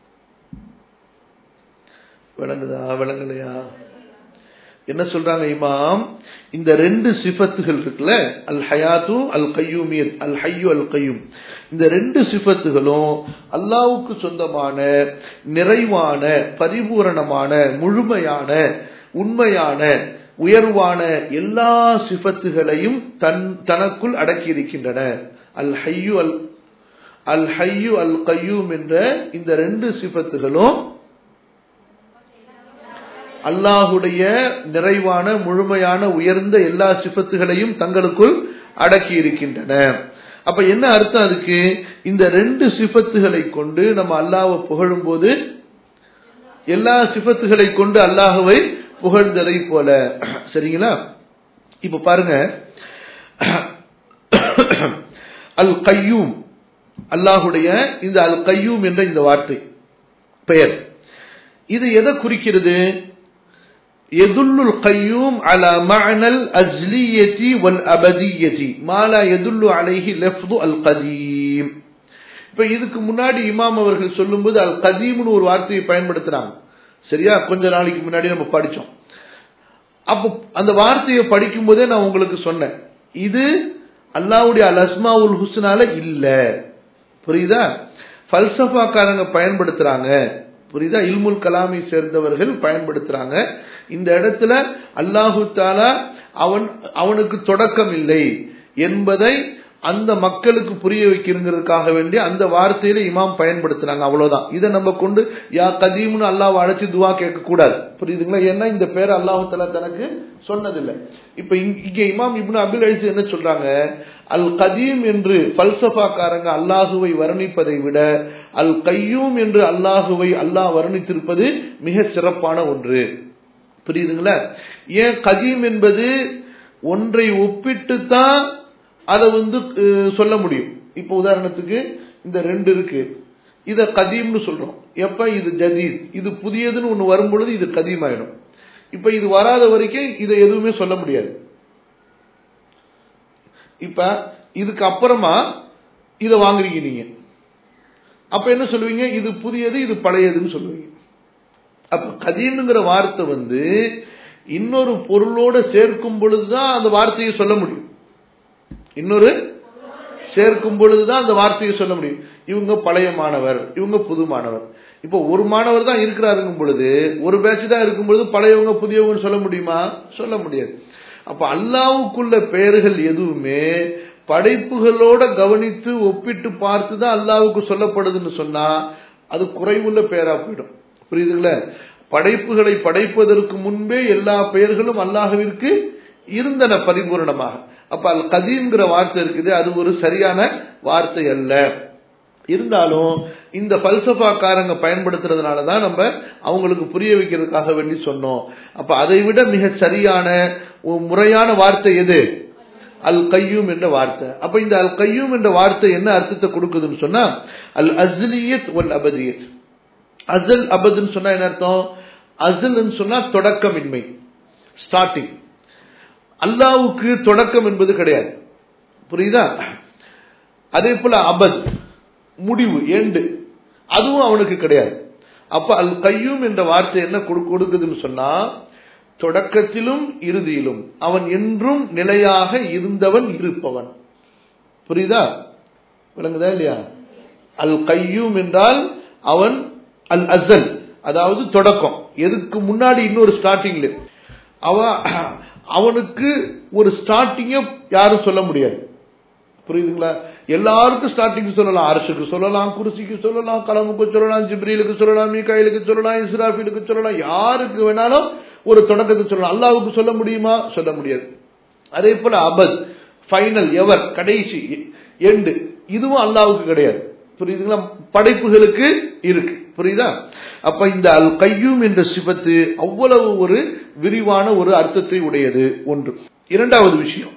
விளங்குதா விளங்கலையா என்ன சொல்றாங்க இமாம் இந்த ரெண்டு சிஃபத்துகள் இருக்குல்ல அல் ஹயாத்து அல் கையூமியத் அல் ஹையு அல் கையும் இந்த ரெண்டு சிஃபத்துகளும் அல்லாவுக்கு சொந்தமான நிறைவான பரிபூரணமான முழுமையான உண்மையான உயர்வான எல்லா சிஃபத்துகளையும் தன் தனக்குள் அடக்கி இருக்கின்றன அல் ஹையு அல் அல் ஹையு அல் கையூம் என்ற இந்த ரெண்டு சிஃபத்துகளும் அல்லாஹுடைய நிறைவான முழுமையான உயர்ந்த எல்லா சிபத்துகளையும் தங்களுக்குள் அடக்கி இருக்கின்றன அப்ப என்ன அர்த்தம் அதுக்கு இந்த ரெண்டு சிபத்துகளை கொண்டு நம்ம அல்லாஹை புகழும் போது எல்லா சிபத்துகளை கொண்டு அல்லாஹுவை புகழ்ந்ததை போல சரிங்களா இப்ப பாருங்க அல் கையூம் அல்லாஹுடைய இந்த அல் கையூம் என்ற இந்த வார்த்தை பெயர் இது எதை குறிக்கிறது يدل القيوم على معنى الأزلية والأبدية ما لا يدل عليه لفظ القديم இப்ப இதுக்கு முன்னாடி இமாம் அவர்கள் சொல்லும்போது அல் கதீம்னு ஒரு வார்த்தையை பயன்படுத்துறாங்க சரியா கொஞ்ச நாளைக்கு முன்னாடி நம்ம படிச்சோம் அப்போ அந்த வார்த்தையை படிக்கும் போதே நான் உங்களுக்கு சொன்னேன் இது அல்லாவுடைய அல் அஸ்மாவுல் ஹுஸ்னால இல்ல புரியுதா பல்சஃபாக்காரங்க பயன்படுத்துறாங்க புரியுதா இல்முல் கலாமை சேர்ந்தவர்கள் பயன்படுத்துறாங்க இந்த இடத்துல அல்லாஹு தாலா அவன் அவனுக்கு தொடக்கம் இல்லை என்பதை அந்த மக்களுக்கு புரிய வைக்கிறதுக்காக வேண்டி அந்த வார்த்தையில இமாம் பயன்படுத்துறாங்க அவ்வளவுதான் இதை நம்ம கொண்டு யா கதீம்னு அல்லாஹ் அழைச்சு துவா கேட்க கூடாது புரியுதுங்களா ஏன்னா இந்த பேர் அல்லாஹு தாலா தனக்கு சொன்னதில்லை இப்ப இங்க இமாம் இப்னு அபில் அலிசு என்ன சொல்றாங்க அல் கதீம் என்று பல்சஃபாக்காரங்க அல்லாஹுவை வர்ணிப்பதை விட அல் கையூம் என்று அல்லாஹுவை அல்லாஹ் வர்ணித்திருப்பது மிக சிறப்பான ஒன்று புரியுதுங்களா ஏன் கதீம் என்பது ஒன்றை ஒப்பிட்டு தான் அதை வந்து சொல்ல முடியும் இப்போ உதாரணத்துக்கு இந்த ரெண்டு இருக்கு இத கதீம்னு சொல்றோம் எப்ப இது ஜதீத் இது புதியதுன்னு ஒண்ணு வரும் பொழுது இது கதீம் ஆயிடும் இப்ப இது வராத வரைக்கும் இதை எதுவுமே சொல்ல முடியாது இப்ப இதுக்கு அப்புறமா இதை வாங்குறீங்க நீங்க அப்ப என்ன சொல்லுவீங்க இது புதியது இது பழையதுன்னு சொல்லுவீங்க அப்ப கதீம்ங்கிற வார்த்தை வந்து இன்னொரு பொருளோட சேர்க்கும் பொழுதுதான் அந்த வார்த்தையை சொல்ல முடியும் இன்னொரு சேர்க்கும் பொழுதுதான் அந்த வார்த்தையை சொல்ல முடியும் இவங்க பழைய மாணவர் இவங்க புது மாணவர் இப்போ ஒரு மாணவர் தான் இருக்கிறாருங்கும் பொழுது ஒரு பேட்ச் தான் இருக்கும் பொழுது பழையவங்க புதியவங்க சொல்ல முடியுமா சொல்ல முடியாது அப்ப அல்லாவுக்குள்ள பெயர்கள் எதுவுமே படைப்புகளோட கவனித்து ஒப்பிட்டு பார்த்து தான் அல்லாவுக்கு சொல்லப்படுதுன்னு சொன்னா அது குறைவுள்ள பெயரா போயிடும் புரியுதுங்களா படைப்புகளை படைப்பதற்கு முன்பே எல்லா பெயர்களும் அல்லாஹுவிற்கு இருந்தன பரிபூர்ணமாக அப்ப அல் கதீம்ங்கிற வார்த்தை இருக்குது அது ஒரு சரியான வார்த்தை அல்ல இருந்தாலும் இந்த பல்சஃபாக்காரங்க பயன்படுத்துறதுனால தான் நம்ம அவங்களுக்கு புரிய வைக்கிறதுக்காக வேண்டி சொன்னோம் அப்ப அதை விட மிக சரியான முறையான வார்த்தை எது அல் கையூம் என்ற வார்த்தை அப்ப இந்த அல் கையூம் என்ற வார்த்தை என்ன அர்த்தத்தை கொடுக்குதுன்னு சொன்னா அல் அஸ்லியத் ஒல் அபதியத் அசல் அபதுன்னு சொன்னா என்ன அர்த்தம் அசல்னு சொன்னா தொடக்கமின்மை ஸ்டார்டிங் அல்லாவுக்கு தொடக்கம் என்பது கிடையாது புரியுதா அதே போல அபத் முடிவு எண்டு அதுவும் அவனுக்கு கிடையாது அப்ப அல் கையும் என்ற வார்த்தை என்ன கொடுக்குதுன்னு சொன்னா தொடக்கத்திலும் இறுதியிலும் அவன் என்றும் நிலையாக இருந்தவன் இருப்பவன் புரியுதா விளங்குதா இல்லையா அல் கையூம் என்றால் அவன் அல் அசல் அதாவது தொடக்கம் எதுக்கு முன்னாடி இன்னொரு ஸ்டார்டிங்ல அவ அவனுக்கு ஒரு ஸ்டார்டிங்க யாரும் சொல்ல முடியாது புரியுதுங்களா எல்லாருக்கும் ஸ்டார்டிங் சொல்லலாம் அரசுக்கு சொல்லலாம் குருசிக்கு சொல்லலாம் கலமுக்கு சொல்லலாம் ஜிப்ரீலுக்கு சொல்லலாம் மீகாயிலுக்கு சொல்லலாம் இஸ்ராஃபிலுக்கு சொல்லலாம் யாருக்கு வேணாலும் ஒரு தொடக்கத்தை சொல்லலாம் அல்லாவுக்கு சொல்ல முடியுமா சொல்ல முடியாது அதே போல அபத் ஃபைனல் எவர் கடைசி எண்டு இதுவும் அல்லாவுக்கு கிடையாது புரியுதுங்களா படைப்புகளுக்கு இருக்கு புரியுதா அப்ப இந்த அல் கையூம் என்ற சிபத்து அவ்வளவு ஒரு விரிவான ஒரு அர்த்தத்தை உடையது ஒன்று இரண்டாவது விஷயம்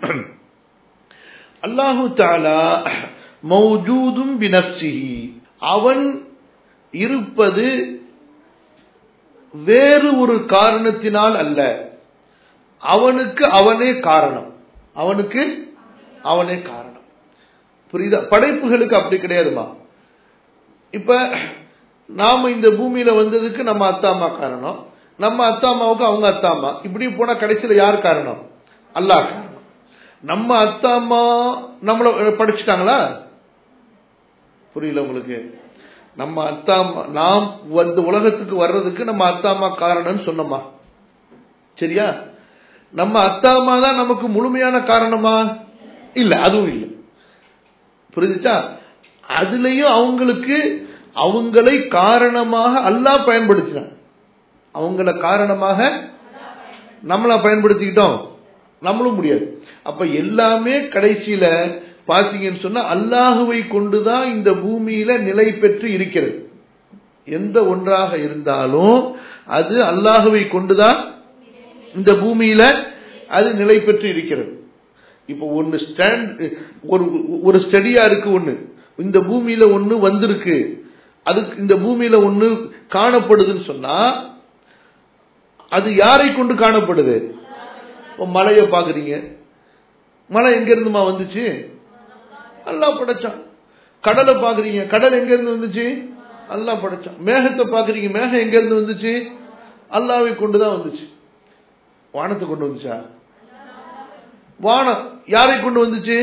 அல்லாஹு தாலா மௌஜூதும் பினப்சிஹி அவன் இருப்பது வேறு ஒரு காரணத்தினால் அல்ல அவனுக்கு அவனே காரணம் அவனுக்கு அவனே காரணம் புரியுதா படைப்புகளுக்கு அப்படி கிடையாதுமா இப்ப நாம இந்த பூமியில வந்ததுக்கு நம்ம அத்தா அம்மா காரணம் நம்ம அத்தா அம்மாவுக்கு அவங்க அத்தா அம்மா இப்படி போனா கடைசியில யார் காரணம் அல்லாஹ் காரணம் நம்ம அத்தா அம்மா நம்மள படிச்சுட்டாங்களா புரியல உங்களுக்கு நம்ம அத்தா அம்மா நாம் வந்து உலகத்துக்கு வர்றதுக்கு நம்ம அத்தா அம்மா காரணம்னு சொன்னோமா சரியா நம்ம அத்தா அம்மா தான் நமக்கு முழுமையான காரணமா இல்ல அதுவும் இல்லை புரிஞ்சுச்சா அதுலயும் அவங்களுக்கு அவங்களை காரணமாக அல்லாஹ் பயன்படுத்தினான் அவங்கள காரணமாக நம்மளா பயன்படுத்திக்கிட்டோம் நம்மளும் முடியாது அப்ப எல்லாமே கடைசியில பாத்தீங்கன்னு சொன்னா அல்லாஹுவை கொண்டுதான் இந்த பூமியில நிலை பெற்று இருக்கிறது எந்த ஒன்றாக இருந்தாலும் அது அல்லாஹுவை கொண்டுதான் இந்த பூமியில அது நிலை பெற்று இருக்கிறது இப்போ ஒன்னு ஸ்டாண்ட் ஒரு ஒரு ஸ்டடியா இருக்கு ஒண்ணு இந்த பூமியில ஒண்ணு வந்திருக்கு அதுக்கு இந்த பூமியில ஒண்ணு காணப்படுதுன்னு சொன்னா அது யாரை கொண்டு காணப்படுது இப்போ மலையை பாக்குறீங்க மலை எங்க இருந்துமா வந்துச்சு அல்லாஹ் படைச்சான் கடலை பாக்குறீங்க கடல் எங்க இருந்து வந்துச்சு அல்லாஹ் படைச்சான் மேகத்தை பாக்குறீங்க மேகம் எங்க இருந்து வந்துச்சு அல்லாவை கொண்டுதான் வந்துச்சு வானத்தை கொண்டு வந்துச்சா வானம் யாரை கொண்டு வந்துச்சு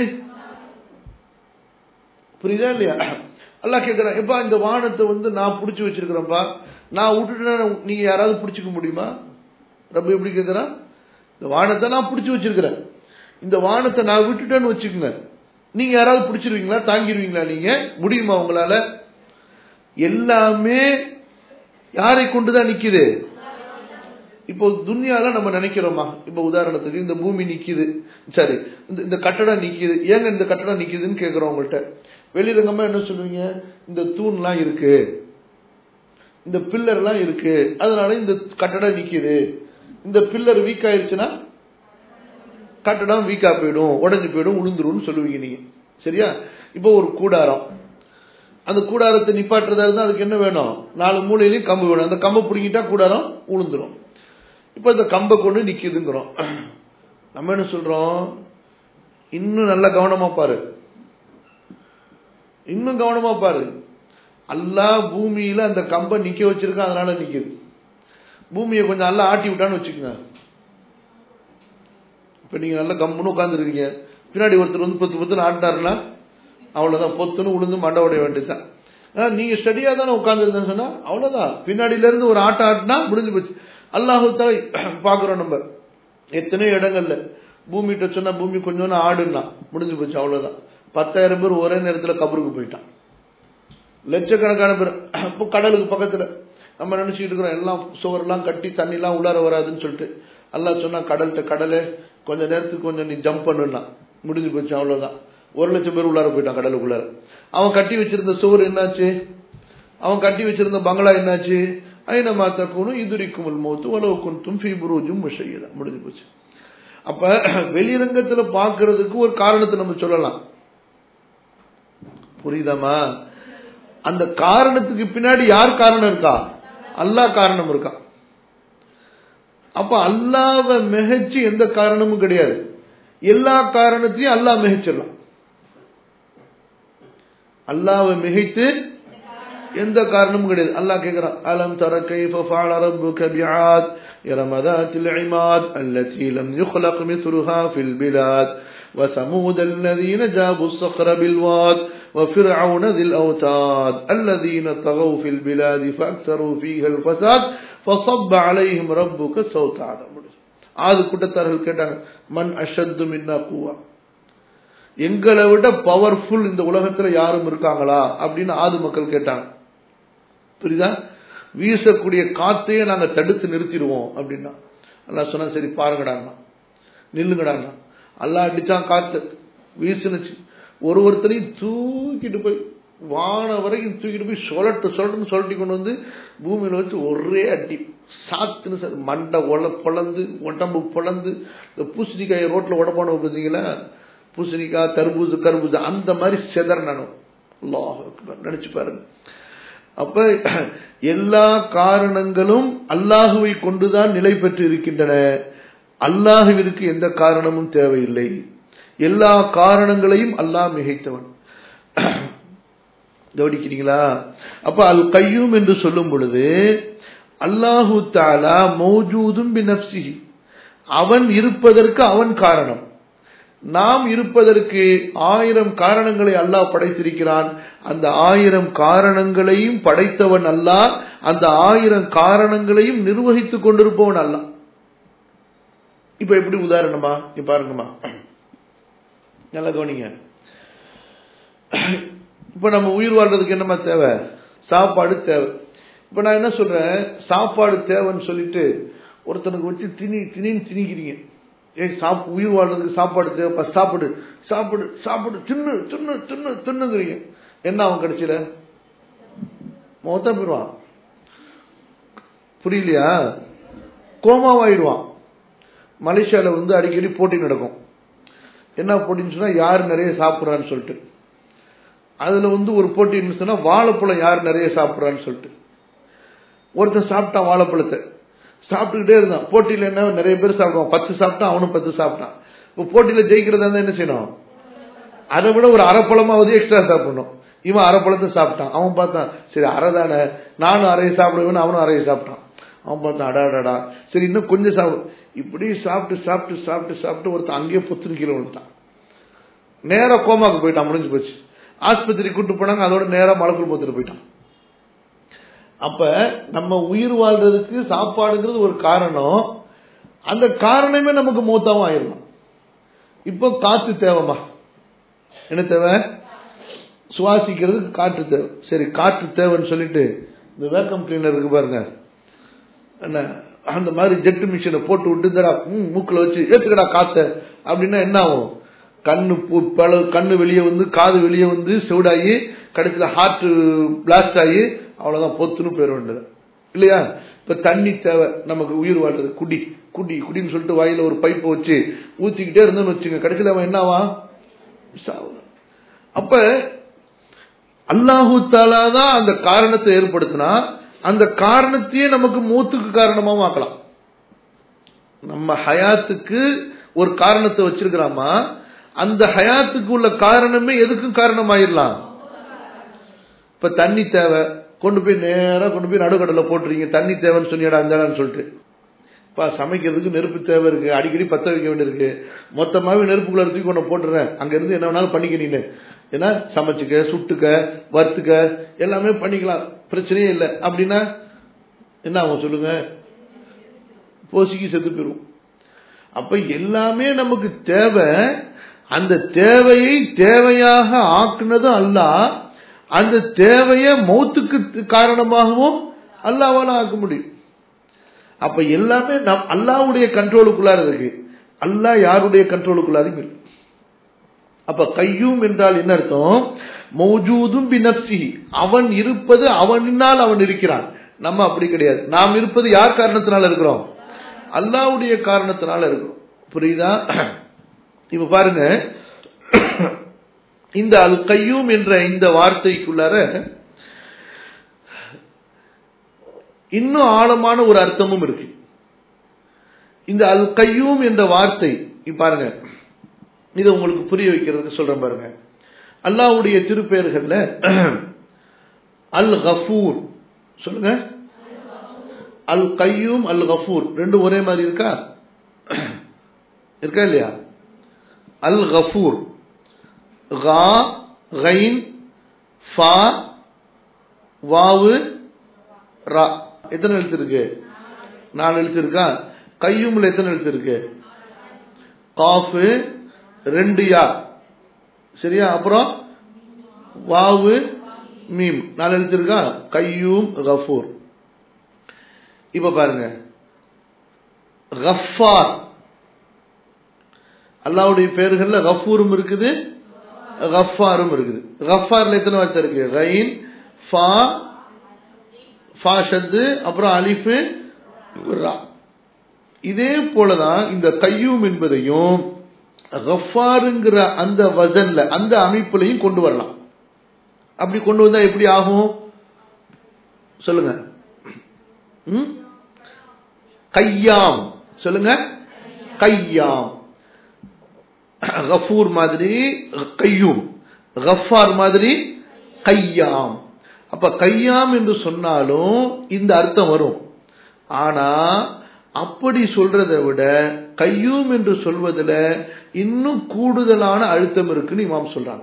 புரியுதா இல்லையா அல்லாஹ் கேட்கிறேன் எப்பா இந்த வானத்தை வந்து நான் பிடிச்சி வச்சிருக்கிறேன்ப்பா நான் விட்டுட்டேன்னா நீங்க யாராவது பிடிச்சிக்க முடியுமா ரொம்ப எப்படி கேட்கிறான் இந்த வானத்தை நான் பிடிச்சி வச்சிருக்கிறேன் இந்த வானத்தை நான் விட்டுட்டேன்னு வச்சுக்கோங்க நீங்க யாராவது பிடிச்சிருவீங்களா தாங்கிடுவீங்களா நீங்க முடியுமா உங்களால எல்லாமே யாரை கொண்டுதான் நிக்குது இப்போ துன்யால நம்ம நினைக்கிறோமா இப்போ உதாரணத்துக்கு இந்த பூமி நிக்குது சரி இந்த இந்த கட்டடம் நிக்குது ஏங்க இந்த கட்டடம் நிக்குதுன்னு கேட்கிறோம் உங்கள்கிட்ட வெளிரங்கமா என்ன சொல்லுவீங்க இந்த தூண்லாம் இருக்கு இந்த பில்லர்லாம் இருக்கு அதனால இந்த கட்டடம் நிக்குது இந்த பில்லர் வீக் ஆயிருச்சுன்னா கட்டடம் வீக்கா போயிடும் உடஞ்சு போயிடும் உளுந்துரும்னு சொல்லுவீங்க நீங்க சரியா இப்போ ஒரு கூடாரம் அந்த கூடாரத்தை நிப்பாட்டுறதா இருந்தா அதுக்கு என்ன வேணும் நாலு மூலையிலையும் கம்பு வேணும் அந்த கம்பை பிடிங்கிட்டா கூடாரம் உளுந்துரும் இப்ப இந்த கம்பை கொண்டு நிக்குதுங்கிறோம் நம்ம என்ன சொல்றோம் இன்னும் நல்ல கவனமா பாரு இன்னும் கவனமா பாரு அல்லா பூமியில அந்த கம்பை நிக்க வச்சிருக்கான் அதனால நிக்குது பூமியை கொஞ்சம் நல்லா ஆட்டி விட்டான்னு வச்சுக்கோங்க இப்ப நீங்க நல்லா கம்முன்னு உட்காந்துருக்கீங்க பின்னாடி ஒருத்தர் வந்து பத்து பத்துன்னு ஆட்டினாருன்னா அவ்வளவுதான் பொத்துன்னு உளுந்து மண்டை உடைய வேண்டியதுதான் நீங்க ஸ்டடியா தானே உட்காந்துருந்தேன்னு சொன்னா அவ்வளவுதான் பின்னாடில இருந்து ஒரு ஆட்டம் ஆட்டினா முடிஞ்சு போச்சு அல்லாஹு தலை பாக்குறோம் நம்ம எத்தனையோ இடங்கள்ல பூமிகிட்ட சொன்னா பூமி கொஞ்சம் ஆடுன்னா முடிஞ்சு போச்சு அவ்வளவுதான் பத்தாயிரம் பேர் ஒரே நேரத்துல கபருக்கு போயிட்டான் லட்சக்கணக்கான பேர் இப்போ கடலுக்கு பக்கத்துல நம்ம நினைச்சுட்டு இருக்கிறோம் எல்லாம் சுவரெல்லாம் கட்டி தண்ணி எல்லாம் உள்ளார வராதுன்னு சொல்லிட்டு அல்லாஹ் சொன்னா கடல்கிட்ட கடலை கொஞ்ச நேரத்துக்கு கொஞ்சம் நீ ஜம்ப் பண்ணுனா முடிஞ்சு போச்சு அவ்வளவுதான் ஒரு லட்சம் பேர் உள்ளார போயிட்டான் கடலுக்குள்ளார அவன் கட்டி வச்சிருந்த சுவர் என்னாச்சு அவன் கட்டி வச்சிருந்த பங்களா என்னாச்சு ஐநமா தக்கணும் இதுரிக்கும் மௌத்து உலவு குன்தும் ஃபி புரூஜும் முஷையதா முடிஞ்சு போச்சு அப்ப வெளிரங்கத்துல பாக்குறதுக்கு ஒரு காரணத்தை நம்ம சொல்லலாம் புரியுதாமா அந்த காரணத்துக்கு பின்னாடி யார் காரணம் இருக்கா அல்லாஹ் காரணம் இருக்கா அப்ப அல்லாவை மிகச்சு எந்த காரணமும் கிடையாது எல்லா காரணத்தையும் அல்லாஹ் மிகச்சிடலாம் அல்லாவை மிகைத்து எந்த காரணமும் கிடையாது அல்லாஹ் கேக்குறான் அலம் தர கைஃப ஃபஅல ரப்புக பிஆத் இரம் ذات العماد التي لم يخلق مثلها في البلاد وثمود الذين جابوا الصخر بالواد وفرعون ذي الأوتاد الذين طغوا في البلاد فأكثروا فيها الفساد فصب عليهم ربك سوط عذاب ஆது கூட்டத்தார்கள் கேட்டாங்க மண் அஷத்து மின்னா கூவா எங்களை விட பவர்ஃபுல் இந்த உலகத்துல யாரும் இருக்காங்களா அப்படின்னு ஆது மக்கள் கேட்டாங்க புரியுதா வீசக்கூடிய காத்தையே நாங்க தடுத்து நிறுத்திடுவோம் அப்படின்னா அல்லா சொன்னா சரி பாருங்கடான்னா நில்லுங்கடான்னா அல்லா அடிச்சான் காத்து வீசுனுச்சு ஒரு ஒருத்தரையும் தூக்கிட்டு போய் வான வரைக்கும் தூக்கிட்டு போய் சொலட்டு சொலட்டுன்னு சொல்லட்டி கொண்டு வந்து பூமியில வச்சு ஒரே அடி சாத்துன்னு மண்டை ஒல பொழந்து உடம்பு பொழந்து இந்த பூசணிக்காய் ரோட்ல உடப்பான பார்த்தீங்களா பூசணிக்காய் தர்பூசு கர்பூசு அந்த மாதிரி செதறணும் அல்லாஹ் நினைச்சு பாருங்க அப்ப எல்லா காரணங்களும் அல்லாஹுவை கொண்டுதான் நிலை பெற்று இருக்கின்றன அல்லாஹுவிற்கு எந்த காரணமும் தேவையில்லை எல்லா காரணங்களையும் அல்லாஹ் மிகைத்தவன் கவனிக்கிறீங்களா அப்ப அல் கையூம் என்று சொல்லும் பொழுது அல்லாஹு தாலா மௌஜூதும் பினப்சிஹி அவன் இருப்பதற்கு அவன் காரணம் நாம் இருப்பதற்கு ஆயிரம் காரணங்களை அல்லாஹ் படைத்திருக்கிறான் அந்த ஆயிரம் காரணங்களையும் படைத்தவன் அல்லாஹ் அந்த ஆயிரம் காரணங்களையும் நிர்வகித்துக் கொண்டிருப்பவன் அல்லாஹ் இப்ப எப்படி உதாரணமா இப்ப பாருங்கம்மா நல்லா கவனிங்க இப்ப நம்ம உயிர் வாழ்றதுக்கு என்னமா தேவை சாப்பாடு தேவை இப்ப நான் என்ன சொல்றேன் சாப்பாடு தேவைன்னு சொல்லிட்டு ஒருத்தனுக்கு வச்சு திணி திணின்னு திணிக்கிறீங்க ஏய் சாப் உயிர் வாழ்றதுக்கு சாப்பாடு தேவைப்பா சாப்பிடு சாப்பிடு சாப்பிடு தின்னு தின்னு தின்னு தின்னுங்கிறீங்க என்ன அவன் கடைசியில மொத்தம் போயிடுவான் புரியலையா கோமாவாயிடுவான் மலேசியாவில் வந்து அடிக்கடி போட்டி நடக்கும் என்ன போட்டின்னு சொன்னா யார் நிறைய சாப்பிட்றான்னு சொல்லிட்டு அதுல வந்து ஒரு போட்டி சொன்னா வாழைப்பழம் யார் நிறைய சாப்பிட்றான்னு சொல்லிட்டு ஒருத்தன் சாப்பிட்டான் வாழைப்பழத்தை சாப்பிட்டுக்கிட்டே இருந்தான் போட்டியில என்ன நிறைய பேர் சாப்பிடுவான் பத்து சாப்பிட்டான் அவனும் பத்து சாப்பிட்டான் இப்போ போட்டியில ஜெயிக்கிறதா இருந்தா என்ன செய்யணும் அதை விட ஒரு அரைப்பழமாவது எக்ஸ்ட்ரா சாப்பிடணும் இவன் அரைப்பழத்தை சாப்பிட்டான் அவன் பார்த்தான் சரி அரை தானே நானும் அறையை சாப்பிடுவேன் அவனும் அறையை சாப்பிட்டான் அவன் பார்த்தான் அடாடா சரி இன்னும் கொஞ்சம் சாப்பிடு இப்படி சாப்பிட்டு சாப்பிட்டு சாப்பிட்டு சாப்பிட்டு ஒருத்தன் அங்கேயே புத்துரு கீழே விழுந்துட்டான் நேரா கோமாக்கு போயிட்டான் முடிஞ்சு போச்சு ஆஸ்பத்திரி கூட்டு போனாங்க அதோட நேரா மலக்குள் போத்துட்டு போயிட்டான் அப்ப நம்ம உயிர் வாழ்றதுக்கு சாப்பாடுங்கிறது ஒரு காரணம் அந்த காரணமே நமக்கு மூத்தாவும் ஆயிரும் இப்போ காத்து தேவைமா என்ன தேவை சுவாசிக்கிறதுக்கு காற்று தேவை சரி காற்று தேவைன்னு சொல்லிட்டு இந்த வேக்கம் கிளீனர் இருக்கு பாருங்க என்ன அந்த மாதிரி ஜெட்டு மிஷினை போட்டு விட்டுதடா ம் மூக்கில் வச்சு ஏத்துக்கடா காத்த அப்படின்னா என்ன ஆகும் கண்ணு பல கண்ணு வெளியே வந்து காது வெளியே வந்து செவிடாகி கடைசியில் ஹார்ட் பிளாஸ்ட் ஆகி அவ்வளவுதான் பொத்துன்னு போயிட வேண்டியது இல்லையா இப்ப தண்ணி தேவை நமக்கு உயிர் வாழ்றது குடி குடி குடின்னு சொல்லிட்டு வாயில ஒரு பைப்பை வச்சு ஊத்திக்கிட்டே இருந்தோம்னு வச்சுங்க கடைசியில் அவன் என்னவா அப்ப அல்லாஹு தாலா தான் அந்த காரணத்தை ஏற்படுத்தினா அந்த காரணத்தையே நமக்கு மூத்துக்கு காரணமாவும் ஆக்கலாம் நம்ம ஹயாத்துக்கு ஒரு காரணத்தை வச்சிருக்கிறாமா அந்த ஹயாத்துக்கு உள்ள காரணமே எதுக்கும் காரணமாயிடலாம் இப்ப தண்ணி தேவை கொண்டு போய் நேரா கொண்டு போய் நடுக்கடல போட்டுறீங்க தண்ணி தேவைன்னு சொன்னியடா அந்த சொல்லிட்டு இப்ப சமைக்கிறதுக்கு நெருப்பு தேவை இருக்கு அடிக்கடி பத்த வைக்க வேண்டியிருக்கு மொத்தமாவே நெருப்புக்குள்ள தூக்கி கொண்டு போட்டுறேன் அங்க இருந்து என்ன வேணாலும் பண்ணிக்க நீனு ஏன்னா சமைச்சுக்க சுட்டுக்க வறுத்துக்க எல்லாமே பண்ணிக்கலாம் பிரச்சனையே இல்லை அப்படின்னா என்ன ஆகும் சொல்லுங்க போசிக்கு செத்து போயிடும் அப்ப எல்லாமே நமக்கு தேவை அந்த தேவையை தேவையாக ஆக்குனதும் அல்ல அந்த தேவையை மௌத்துக்கு காரணமாகவும் அல்லாவால ஆக்க முடியும் அப்ப எல்லாமே நம் அல்லாவுடைய கண்ட்ரோலுக்குள்ளார இருக்கு அல்லா யாருடைய கண்ட்ரோலுக்குள்ளாரும் இல்லை அப்ப கையும் என்றால் என்ன அர்த்தம் மௌஜூதும் பினப்சி அவன் இருப்பது அவனினால் அவன் இருக்கிறான் நம்ம அப்படி கிடையாது நாம் இருப்பது யார் காரணத்தினால இருக்கிறோம் அல்லாவுடைய காரணத்தினால இருக்கிறோம் புரியுதா இப்ப பாருங்க இந்த அல் கையூம் என்ற இந்த வார்த்தைக்குள்ளார இன்னும் ஆழமான ஒரு அர்த்தமும் இருக்கு இந்த அல் கையூம் என்ற வார்த்தை பாருங்க இதை உங்களுக்கு புரிய வைக்கிறதுக்கு சொல்றேன் பாருங்க அல்லாவுடைய திருப்பெயர்கள்ல அல் கஃபூர் சொல்லுங்க அல் கையூம் அல் கஃபூர் ரெண்டும் ஒரே மாதிரி இருக்கா இருக்கா இல்லையா அல் கஃபூர் கா கைன் ஃபா வாவு ரா எத்தனை எழுத்து இருக்கு நாலு எழுத்து இருக்கா கையும்ல எத்தனை எழுத்து இருக்கு காஃபு ரெண்டு யா சரியா அப்புறம் வாவு மீம் நாலு எழுத்து இருக்கா கையூம் கஃபூர் இப்ப பாருங்க கஃபார் அல்லாவுடைய பேர்கள்ல கஃபூரும் இருக்குது கஃபாரும் இருக்குது கஃபார்ல எத்தனை வார்த்தை இருக்கு கைன் ஃபா ஃபா ஷத்து அப்புறம் அலிஃபு ரா இதே போலதான் இந்த கையூம் என்பதையும் கஃபாருங்கிற அந்த வசன்ல அந்த அமைப்புலையும் கொண்டு வரலாம் அப்படி கொண்டு வந்தா எப்படி ஆகும் சொல்லுங்க ம்? கையாம் சொல்லுங்க கையாம் கஃபூர் மாதிரி கையூம் கஃபார் மாதிரி கையாம் அப்ப கையாம் என்று சொன்னாலும் இந்த அர்த்தம் வரும் ஆனா அப்படி சொல்றதை விட கையூம் என்று சொல்வதில் இன்னும் கூடுதலான அழுத்தம் இருக்குன்னு இமாம் சொல்றாங்க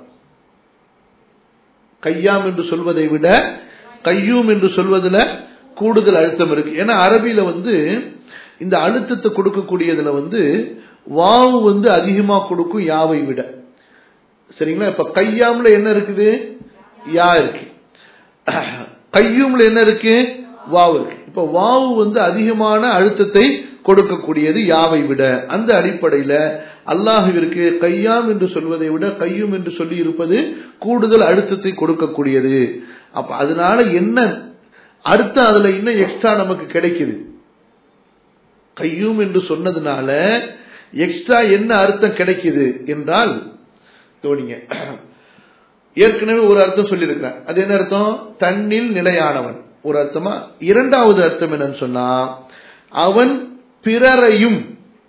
கையாம் என்று சொல்வதை விட கையூம் என்று சொல்வதில் கூடுதல் அழுத்தம் இருக்கு ஏன்னா அரபியில வந்து இந்த அழுத்தத்தை கொடுக்கக்கூடியதுல வந்து வாவு வந்து அதிகமா கொடுக்கும் யாவை விட சரிங்களா இப்ப கையாம்ல என்ன இருக்குது யா இருக்கு கையூம்ல என்ன இருக்கு வாவு இருக்கு இப்ப வாவு வந்து அதிகமான அழுத்தத்தை கொடுக்கக்கூடியது யாவை விட அந்த அடிப்படையில அல்லாஹுவிற்கு கையாம் என்று சொல்வதை விட கையும் என்று சொல்லி இருப்பது கூடுதல் அழுத்தத்தை கொடுக்கக்கூடியது அப்ப அதனால என்ன அர்த்தம் அதுல இன்னும் எக்ஸ்ட்ரா நமக்கு கிடைக்குது கையும் என்று சொன்னதுனால எக்ஸ்ட்ரா என்ன அர்த்தம் கிடைக்குது என்றால் கவனிங்க ஏற்கனவே ஒரு அர்த்தம் சொல்லியிருக்கிறேன் அது என்ன அர்த்தம் தன்னில் நிலையானவன் ஒரு அர்த்தமா இரண்டாவது அர்த்தம் என்னன்னு சொன்னா அவன் பிறரையும்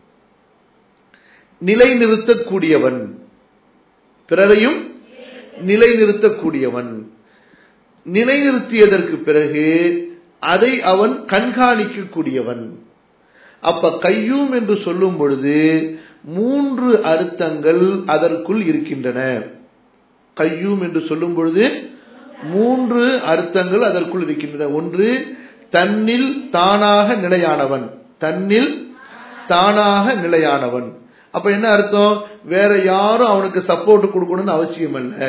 நிலைநிறுத்தக்கூடியவன் பிறரையும் நிலைநிறுத்தக்கூடியவன் நிலைநிறுத்தியதற்கு பிறகு அதை அவன் கண்காணிக்கக்கூடியவன் அப்ப கையூம் என்று சொல்லும் பொழுது மூன்று அர்த்தங்கள் அதற்குள் இருக்கின்றன கையூம் என்று சொல்லும் பொழுது மூன்று அர்த்தங்கள் அதற்குள் இருக்கின்றன ஒன்று தன்னில் தானாக நிலையானவன் தன்னில் தானாக நிலையானவன் அப்ப என்ன அர்த்தம் வேற யாரும் அவனுக்கு சப்போர்ட் கொடுக்கணும்னு அவசியம் அல்ல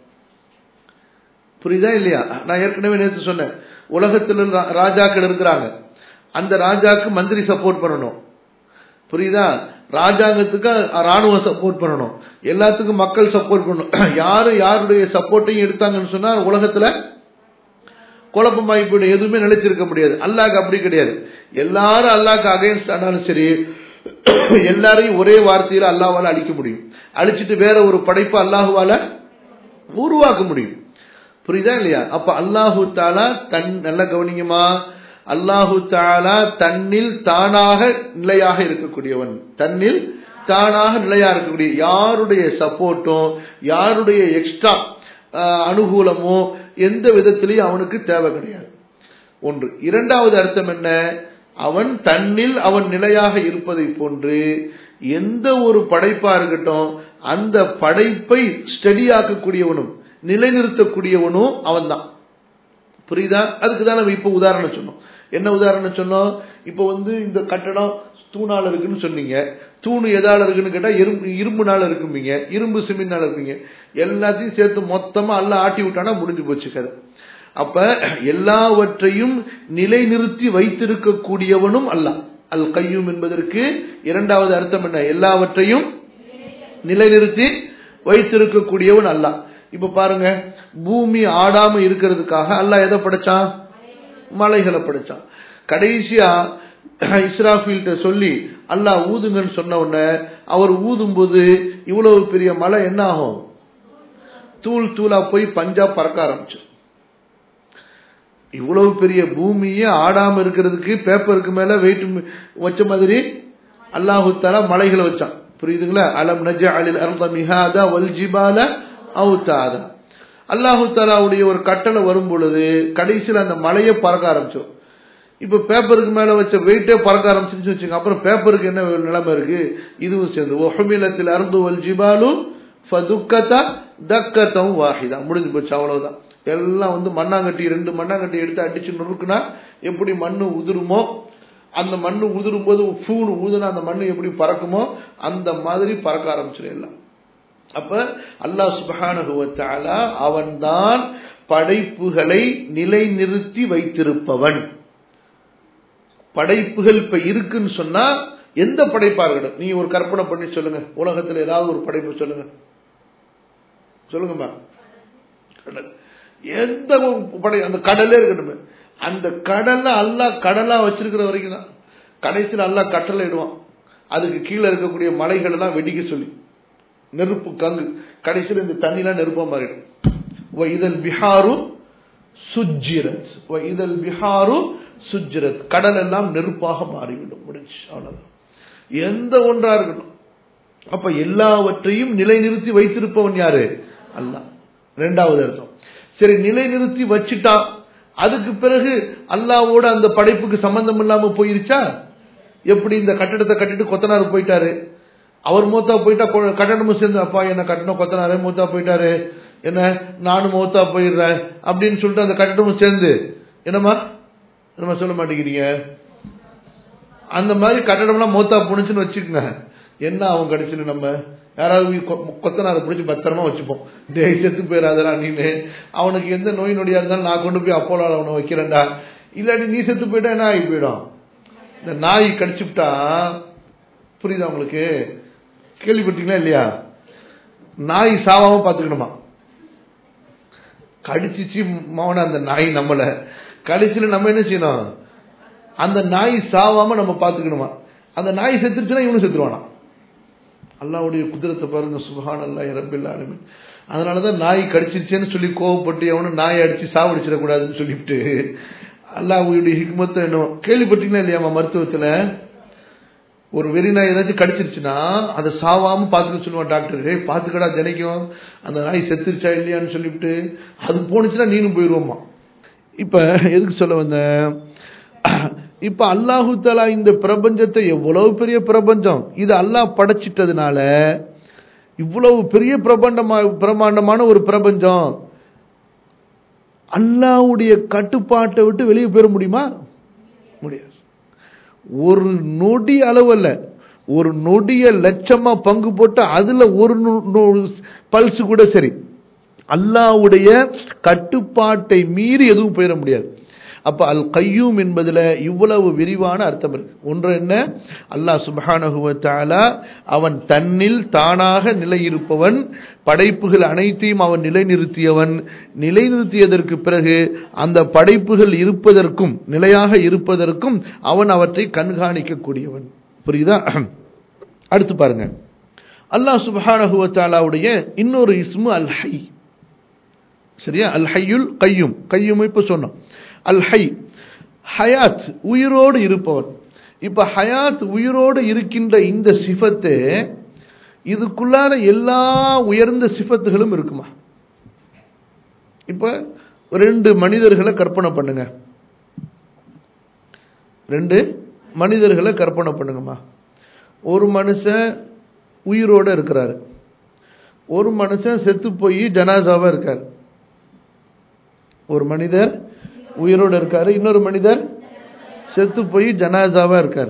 புரியுதா இல்லையா நான் ஏற்கனவே நேற்று சொன்னேன் உலகத்தில் ராஜாக்கள் இருக்கிறாங்க அந்த ராஜாக்கு மந்திரி சப்போர்ட் பண்ணணும் புரியுதா ராஜாங்கத்துக்கு ராணுவம் சப்போர்ட் பண்ணணும் எல்லாத்துக்கும் மக்கள் சப்போர்ட் பண்ணணும் யாரு யாருடைய சப்போர்ட்டையும் எடுத்தாங்கன்னு சொன்னா உலகத்துல குழப்பமாகி போயிடும் எதுவுமே நிலைச்சிருக்க முடியாது அல்லாக்கு அப்படி கிடையாது எல்லாரும் அல்லாக்கு அகைன்ஸ்ட் ஆனாலும் சரி எல்லாரையும் ஒரே வார்த்தையில அல்லாவால அழிக்க முடியும் அழிச்சிட்டு வேற ஒரு படைப்பு அல்லாஹுவால உருவாக்க முடியும் புரியுதா இல்லையா அப்ப அல்லாஹு தாலா தன் நல்ல கவனிங்கம்மா அல்லாஹு தாலா தன்னில் தானாக நிலையாக இருக்கக்கூடியவன் தன்னில் தானாக நிலையா இருக்கக்கூடிய யாருடைய சப்போர்ட்டும் யாருடைய எக்ஸ்ட்ரா அனுகூலமோ எந்த விதத்திலையும் அவனுக்கு தேவை கிடையாது ஒன்று இரண்டாவது அர்த்தம் என்ன அவன் தன்னில் அவன் நிலையாக இருப்பதை போன்று எந்த ஒரு படைப்பா இருக்கட்டும் அந்த படைப்பை ஸ்டடியாக்கக்கூடியவனும் நிலைநிறுத்தக்கூடியவனும் அவன் தான் புரியுதா அதுக்கு தான் நம்ம இப்ப உதாரணம் சொன்னோம் என்ன உதாரணம் சொன்னோம் இப்போ வந்து இந்த கட்டடம் தூணால் இருக்குன்னு சொன்னீங்க தூணு எதால இருக்குன்னு கேட்டா இரும்பு இரும்பு நாள் இருக்கும்பீங்க இரும்பு சிமெண்ட் நாள் இருப்பீங்க எல்லாத்தையும் சேர்த்து மொத்தமா எல்லாம் ஆட்டி விட்டானா முடிஞ்சு போச்சு கதை அப்ப எல்லாவற்றையும் நிலைநிறுத்தி வைத்திருக்கக்கூடியவனும் அல்ல அல் கையும் என்பதற்கு இரண்டாவது அர்த்தம் என்ன எல்லாவற்றையும் நிலைநிறுத்தி வைத்திருக்கக்கூடியவன் அல்ல இப்ப பாருங்க பூமி ஆடாம இருக்கிறதுக்காக அல்ல எதை படைச்சான் மலைகளை படைச்சான் கடைசியா இஸ்ராஃபீல்கிட்ட சொல்லி அல்லாஹ் ஊதுங்கன்னு சொன்ன உடனே அவர் ஊதும் போது இவ்வளவு பெரிய மலை என்ன ஆகும் தூள் தூளா போய் பஞ்சா பறக்க ஆரம்பிச்சு இவ்வளவு பெரிய பூமியே ஆடாம இருக்கிறதுக்கு பேப்பருக்கு மேல வெயிட் வச்ச மாதிரி அல்லாஹு தாலா மலைகளை வச்சான் புரியுதுங்களா அலம் நஜ அலில் அருந்த மிகாதா வல் ஜிபால அவுத்தாதா அல்லாஹு தாலாவுடைய ஒரு கட்டளை வரும் பொழுது கடைசியில் அந்த மலையை பறக்க ஆரம்பிச்சோம் இப்ப பேப்பருக்கு மேல வச்ச வெயிட்டே பறக்க ஆரம்பிச்சுன்னு வச்சுங்க அப்புறம் பேப்பருக்கு என்ன நிலைமை இருக்கு இதுவும் சேர்ந்து ஒஹமிலத்தில் அருந்து வல் ஜிபாலு ஃபதுக்கத்தா தக்கத்தம் வாஹிதா முடிஞ்சு போச்சு அவ்வளவுதான் எல்லாம் வந்து மண்ணாங்கட்டி ரெண்டு மண்ணாங்கட்டி எடுத்து அடிச்சு நொறுக்குனா எப்படி மண்ணு உதிருமோ அந்த மண்ணு உதிரும் போது ஃபூனு ஊதுனா அந்த மண்ணு எப்படி பறக்குமோ அந்த மாதிரி பறக்க ஆரம்பிச்சிடும் எல்லாம் அப்ப அல்லாஹ் சுபஹானுவத்தாலா அவன்தான் படைப்புகளை நிலைநிறுத்தி வைத்திருப்பவன் படைப்புகள் இப்ப இருக்குன்னு சொன்னா எந்த படைப்பா இருக்கட்டும் நீங்க ஒரு கற்பனை பண்ணி சொல்லுங்க உலகத்துல ஏதாவது ஒரு படைப்பு சொல்லுங்க சொல்லுங்கம்மா கடல் எந்த படை அந்த கடலே இருக்கட்டும் அந்த கடல்ல அல்லா கடலா வச்சிருக்கிற வரைக்கும் தான் கடைசியில் அல்லா கட்டளை இடுவான் அதுக்கு கீழே இருக்கக்கூடிய மலைகள் எல்லாம் வெடிக்க சொல்லி நெருப்பு கங்கு கடைசியில் இந்த தண்ணிலாம் நெருப்பா மாறிடும் இதன் பிஹாரும் சுஜிரத் இதழ் பிஹாரு சுஜிரத் கடல் எல்லாம் நெருப்பாக மாறிவிடும் முடிஞ்சு அவ்வளவுதான் எந்த ஒன்றா இருக்கட்டும் அப்ப எல்லாவற்றையும் நிலைநிறுத்தி வைத்திருப்பவன் யாரு அல்லாஹ் ரெண்டாவது அர்த்தம் சரி நிலைநிறுத்தி வச்சுட்டா அதுக்கு பிறகு அல்லாவோட அந்த படைப்புக்கு சம்பந்தம் இல்லாம போயிருச்சா எப்படி இந்த கட்டடத்தை கட்டிட்டு கொத்தனார் போயிட்டாரு அவர் மூத்தா போயிட்டா கட்டடமும் சேர்ந்து அப்பா என்ன கட்டணம் கொத்தனாரே மூத்தா போயிட்டாரு என்ன நானும் மூத்தா போயிடுறேன் அப்படின்னு சொல்லிட்டு அந்த கட்டடமும் சேர்ந்து என்னம்மா என்னம்மா சொல்ல மாட்டேங்கிறீங்க அந்த மாதிரி கட்டடம்லாம் மூத்தா போணுச்சுன்னு வச்சுக்கோங்க என்ன அவன் கடைசியில் நம்ம யாராவது கொத்தனாரை பிடிச்சி பத்திரமா வச்சுப்போம் டே செத்து போயிடாதடா நீனு அவனுக்கு எந்த நோய் நொடியா இருந்தாலும் நான் கொண்டு போய் அப்போலோ அவனை வைக்கிறேன்டா இல்லாட்டி நீ செத்து போயிட்டா என்ன ஆகி போயிடும் இந்த நாய் கடிச்சுட்டா புரியுதா உங்களுக்கு கேள்விப்பட்டீங்களா இல்லையா நாய் சாவாம பாத்துக்கணுமா கடிச்சிச்சு மவன அந்த நாய் நம்மள கடிச்சுல நம்ம என்ன செய்யணும் அந்த நாய் சாவாம நம்ம பாத்துக்கணுமா அந்த நாய் செத்துருச்சுன்னா இவனு செத்துருவானா அல்லாவுடைய குதிரத்தை பாருங்க சுபஹான் அல்லா ரபில் ஆலமின் அதனாலதான் நாய் கடிச்சிருச்சேன்னு சொல்லி கோவப்பட்டு எவனும் நாய் அடிச்சு சாவடிச்சிடக்கூடாதுன்னு சொல்லிவிட்டு அல்லாவுடைய ஹிக்மத்தை என்ன கேள்விப்பட்டீங்களா இல்லையாமா மருத்துவத்துல ஒரு வெறி நாய் ஏதாச்சும் கடிச்சிருச்சுன்னா அதை சாவாம பார்த்துக்க சொல்லுவான் டாக்டர் ஏய் பார்த்துக்கடா தினைக்கும் அந்த நாய் செத்துருச்சா இல்லையான்னு சொல்லிவிட்டு அது போனுச்சுன்னா நீனும் போயிடுவோமா இப்ப எதுக்கு சொல்ல வந்த இப்ப அல்லாஹு தலா இந்த பிரபஞ்சத்தை எவ்வளவு பெரிய பிரபஞ்சம் இது அல்லாஹ் படைச்சிட்டதுனால இவ்வளவு பெரிய பிரபண்டமா பிரமாண்டமான ஒரு பிரபஞ்சம் அல்லாவுடைய கட்டுப்பாட்டை விட்டு வெளியே போயிட முடியுமா முடியாது ஒரு நொடி அளவு அல்ல ஒரு நொடிய லட்சமா பங்கு போட்டு அதுல ஒரு பல்ஸ் கூட சரி அல்லாவுடைய கட்டுப்பாட்டை மீறி எதுவும் போயிட முடியாது அப்ப அல் கையூம் என்பதுல இவ்வளவு விரிவான அர்த்தம் இருக்கு ஒன்று என்ன அல்லாஹ் சுபஹானகுவத்தாலா அவன் தன்னில் தானாக நிலையிருப்பவன் படைப்புகள் அனைத்தையும் அவன் நிலைநிறுத்தியவன் நிலைநிறுத்தியதற்கு பிறகு அந்த படைப்புகள் இருப்பதற்கும் நிலையாக இருப்பதற்கும் அவன் அவற்றை கண்காணிக்கக்கூடியவன் புரியுதா அடுத்து பாருங்க அல்லாஹ் சுபஹானகுவத்தாலாவுடைய இன்னொரு இஸ்மு அல் ஹை சரியா அல் ஹையுல் கையும் கையும் இப்ப சொன்னோம் அல் ஹை ஹயாத் உயிரோடு இருப்பவன் இப்ப ஹயாத் உயிரோடு இருக்கின்ற இந்த சிஃபத்து இதுக்குள்ளார எல்லா உயர்ந்த சிஃபத்துகளும் இருக்குமா இப்ப ரெண்டு மனிதர்களை கற்பனை பண்ணுங்க ரெண்டு மனிதர்களை கற்பனை பண்ணுங்கம்மா ஒரு மனுஷன் உயிரோட இருக்கிறாரு ஒரு மனுஷன் செத்து போய் ஜனாசாவா இருக்கார் ஒரு மனிதர் உயிரோடு இருக்காரு இன்னொரு மனிதர் செத்து போய் ஜனாசாவா இருக்கார்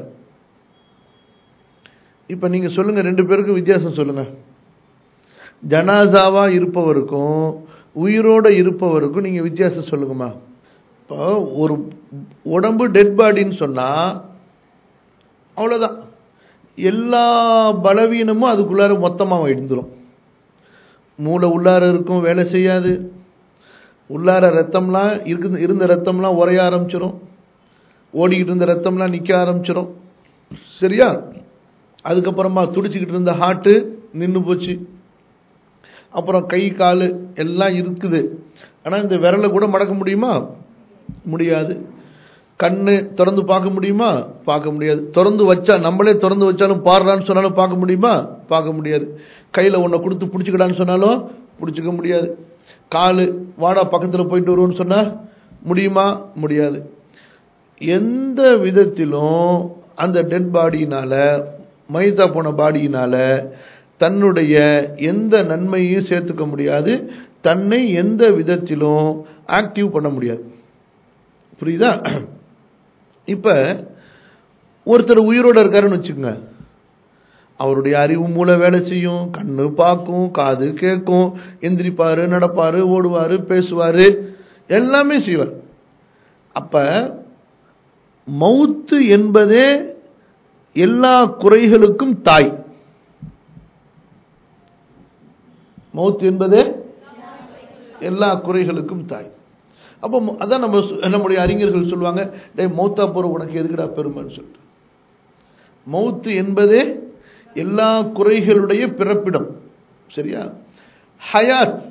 இப்ப நீங்க சொல்லுங்க ரெண்டு பேருக்கும் வித்தியாசம் சொல்லுங்க ஜனாசாவா இருப்பவருக்கும் உயிரோட இருப்பவருக்கும் நீங்க வித்தியாசம் சொல்லுங்கம்மா இப்போ ஒரு உடம்பு டெட் பாடின்னு சொன்னா அவ்வளவுதான் எல்லா பலவீனமும் அதுக்குள்ளார மொத்தமாக எழுந்துடும் மூளை உள்ளார இருக்கும் வேலை செய்யாது உள்ளார ரத்தம்லாம் இருக்கு இருந்த ரத்தம்லாம் உரைய ஆரம்பிச்சிடும் ஓடிக்கிட்டு இருந்த ரத்தம்லாம் நிற்க ஆரம்பிச்சிடும் சரியா அதுக்கப்புறமா துடிச்சிக்கிட்டு இருந்த ஹார்ட்டு நின்று போச்சு அப்புறம் கை கால் எல்லாம் இருக்குது ஆனால் இந்த விரலை கூட மடக்க முடியுமா முடியாது கண்ணு திறந்து பார்க்க முடியுமா பார்க்க முடியாது திறந்து வச்சா நம்மளே திறந்து வச்சாலும் பாடுறான்னு சொன்னாலும் பார்க்க முடியுமா பார்க்க முடியாது கையில் ஒன்றை கொடுத்து பிடிச்சிக்கடான்னு சொன்னாலும் பிடிச்சிக்க முடியாது காலு வாடா பக்கத்தில் போயிட்டு வருவோன்னு சொன்னால் முடியுமா முடியாது எந்த விதத்திலும் அந்த டெட் பாடியினால மைதா போன பாடியினால தன்னுடைய எந்த நன்மையும் சேர்த்துக்க முடியாது தன்னை எந்த விதத்திலும் ஆக்டிவ் பண்ண முடியாது புரியுதா இப்ப ஒருத்தர் உயிரோட இருக்காருன்னு வச்சுக்கோங்க அவருடைய அறிவு மூளை வேலை செய்யும் கண்ணு பார்க்கும் காது கேட்கும் எந்திரிப்பாரு நடப்பாரு ஓடுவாரு பேசுவாரு எல்லாமே செய்வார் அப்ப மவுத்து என்பதே எல்லா குறைகளுக்கும் தாய் மவுத் என்பதே எல்லா குறைகளுக்கும் தாய் அப்போ அதான் நம்ம நம்முடைய அறிஞர்கள் சொல்லுவாங்க டே மௌத்தா போற உனக்கு எதுக்குடா பெருமைன்னு சொல்லிட்டு மவுத்து என்பதே எல்லா குறைகளுடைய பிறப்பிடம் சரியா ஹயாத்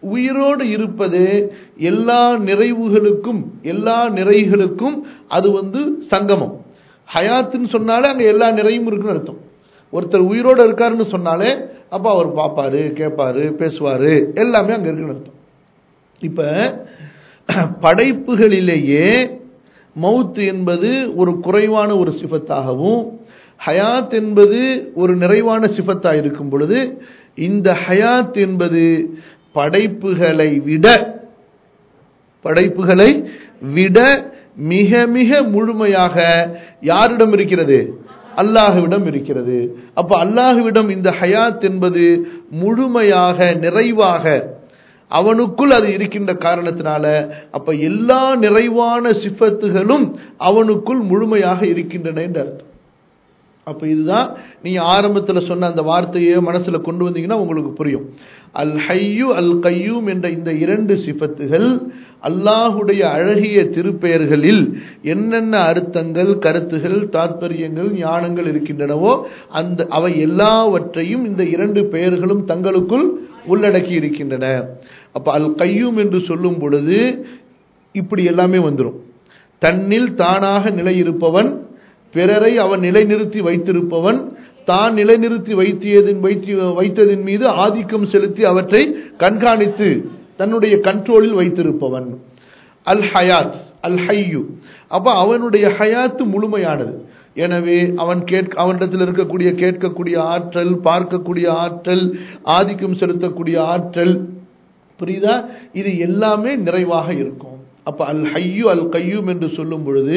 உயிரோடு இருப்பது எல்லா நிறைவுகளுக்கும் எல்லா நிறைகளுக்கும் அது வந்து சங்கமம் ஹயாத்துன்னு சொன்னாலே அங்க எல்லா நிறையும் இருக்குன்னு அர்த்தம் ஒருத்தர் உயிரோடு இருக்காருன்னு சொன்னாலே அப்ப அவர் பார்ப்பாரு கேட்பாரு பேசுவாரு எல்லாமே அங்க இருக்குன்னு அர்த்தம் இப்ப படைப்புகளிலேயே மவுத் என்பது ஒரு குறைவான ஒரு சிஃபத்தாகவும் ஹயாத் என்பது ஒரு நிறைவான சிஃபத்தாக இருக்கும் பொழுது இந்த ஹயாத் என்பது படைப்புகளை விட படைப்புகளை விட மிக மிக முழுமையாக யாரிடம் இருக்கிறது அல்லாஹுவிடம் இருக்கிறது அப்ப அல்லாஹுவிடம் இந்த ஹயாத் என்பது முழுமையாக நிறைவாக அவனுக்குள் அது இருக்கின்ற காரணத்தினால அப்ப எல்லா நிறைவான சிஃபத்துகளும் அவனுக்குள் முழுமையாக இருக்கின்றன என்று அர்த்தம் அப்ப இதுதான் நீங்க ஆரம்பத்துல சொன்ன அந்த வார்த்தையை மனசுல கொண்டு வந்தீங்கன்னா உங்களுக்கு புரியும் அல் ஹையு அல் கையூம் என்ற இந்த இரண்டு சிஃபத்துகள் அல்லாஹுடைய அழகிய திருப்பெயர்களில் என்னென்ன அர்த்தங்கள் கருத்துகள் தாத்பரியங்கள் ஞானங்கள் இருக்கின்றனவோ அந்த அவை எல்லாவற்றையும் இந்த இரண்டு பெயர்களும் தங்களுக்குள் உள்ளடக்கி இருக்கின்றன அப்ப அல் கையூம் என்று சொல்லும் பொழுது இப்படி எல்லாமே வந்துடும் தன்னில் தானாக நிலையிருப்பவன் பிறரை அவன் நிலைநிறுத்தி வைத்திருப்பவன் தான் நிலைநிறுத்தி வைத்தியதின் வைத்தி வைத்ததின் மீது ஆதிக்கம் செலுத்தி அவற்றை கண்காணித்து தன்னுடைய கண்ட்ரோலில் வைத்திருப்பவன் அல் ஹயாத் அல் ஹையு அப்ப அவனுடைய ஹயாத்து முழுமையானது எனவே அவன் கேட்க அவனிடத்தில் இருக்கக்கூடிய கேட்கக்கூடிய ஆற்றல் பார்க்கக்கூடிய ஆற்றல் ஆதிக்கம் செலுத்தக்கூடிய ஆற்றல் புரியுதா இது எல்லாமே நிறைவாக இருக்கும் அப்ப அல் ஹையு அல் கையூம் என்று சொல்லும் பொழுது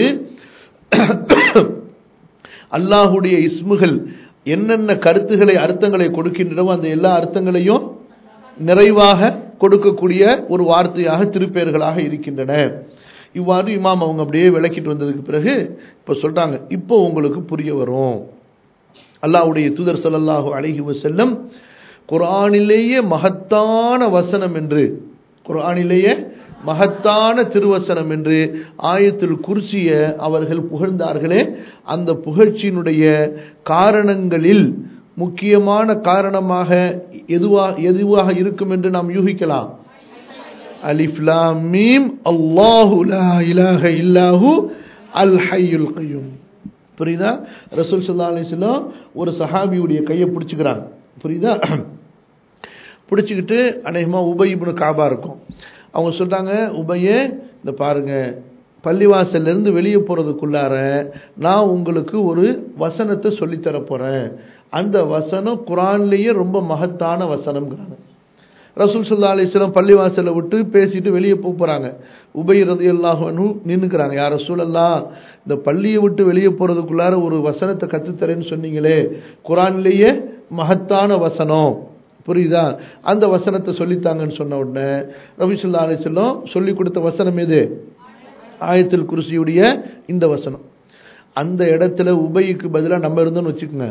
அல்லாஹுடைய இஸ்முகள் என்னென்ன கருத்துக்களை அர்த்தங்களை கொடுக்கின்றனவோ அந்த எல்லா அர்த்தங்களையும் நிறைவாக கொடுக்கக்கூடிய ஒரு வார்த்தையாக திருப்பெயர்களாக இருக்கின்றன இவ்வாறு இமாம் அவங்க அப்படியே விளக்கிட்டு வந்ததுக்கு பிறகு இப்போ சொல்றாங்க இப்போ உங்களுக்கு புரிய வரும் அல்லாஹுடைய தூதர் சல்லல்லாஹு அழகி வசல்லம் குரானிலேயே மகத்தான வசனம் என்று குரானிலேயே மகத்தான திருவசனம் என்று ஆயத்தில் குர்சிய அவர்கள் புகழ்ந்தார்களே அந்த புகழ்ச்சியினுடைய காரணங்களில் முக்கியமான காரணமாக எதுவா எதுவாக இருக்கும் என்று நாம் யூகிக்கலாம் அலிஃப்லாம் மீம் அல்லாஹு லா இலாஹ இல்லாஹு அல் ஹையுல் கையும் புரியுதா ரசூல் சல்லா அலிஸ்லாம் ஒரு சஹாபியுடைய கையை பிடிச்சிக்கிறாங்க புரியுதா பிடிச்சிக்கிட்டு அநேகமாக உபயிப்னு காபா இருக்கும் அவங்க சொல்கிறாங்க உபயே இந்த பாருங்க பள்ளிவாசல்லேருந்து வெளியே போகிறதுக்குள்ளார நான் உங்களுக்கு ஒரு வசனத்தை சொல்லித்தர போகிறேன் அந்த வசனம் குரான்லேயே ரொம்ப மகத்தான வசனம்ங்கிறாங்க ரசூல் சல்லா அலிஸ்லாம் பள்ளிவாசலை விட்டு பேசிட்டு வெளியே போக போகிறாங்க உபை ரதி அல்லாஹனு நின்றுக்கிறாங்க யார் ரசூலல்லா இந்த பள்ளியை விட்டு வெளியே போகிறதுக்குள்ளார ஒரு வசனத்தை கற்றுத்தரேன்னு சொன்னீங்களே குரான்லேயே மகத்தான வசனம் புரியுதா அந்த வசனத்தை சொல்லித்தாங்கன்னு சொன்ன உடனே ரவிசுல்லா அலிஸ்லாம் சொல்லி கொடுத்த வசனம் எது ஆயத்தில் குருசியுடைய இந்த வசனம் அந்த இடத்துல உபைக்கு பதிலாக நம்ம இருந்தோம்னு வச்சுக்கோங்க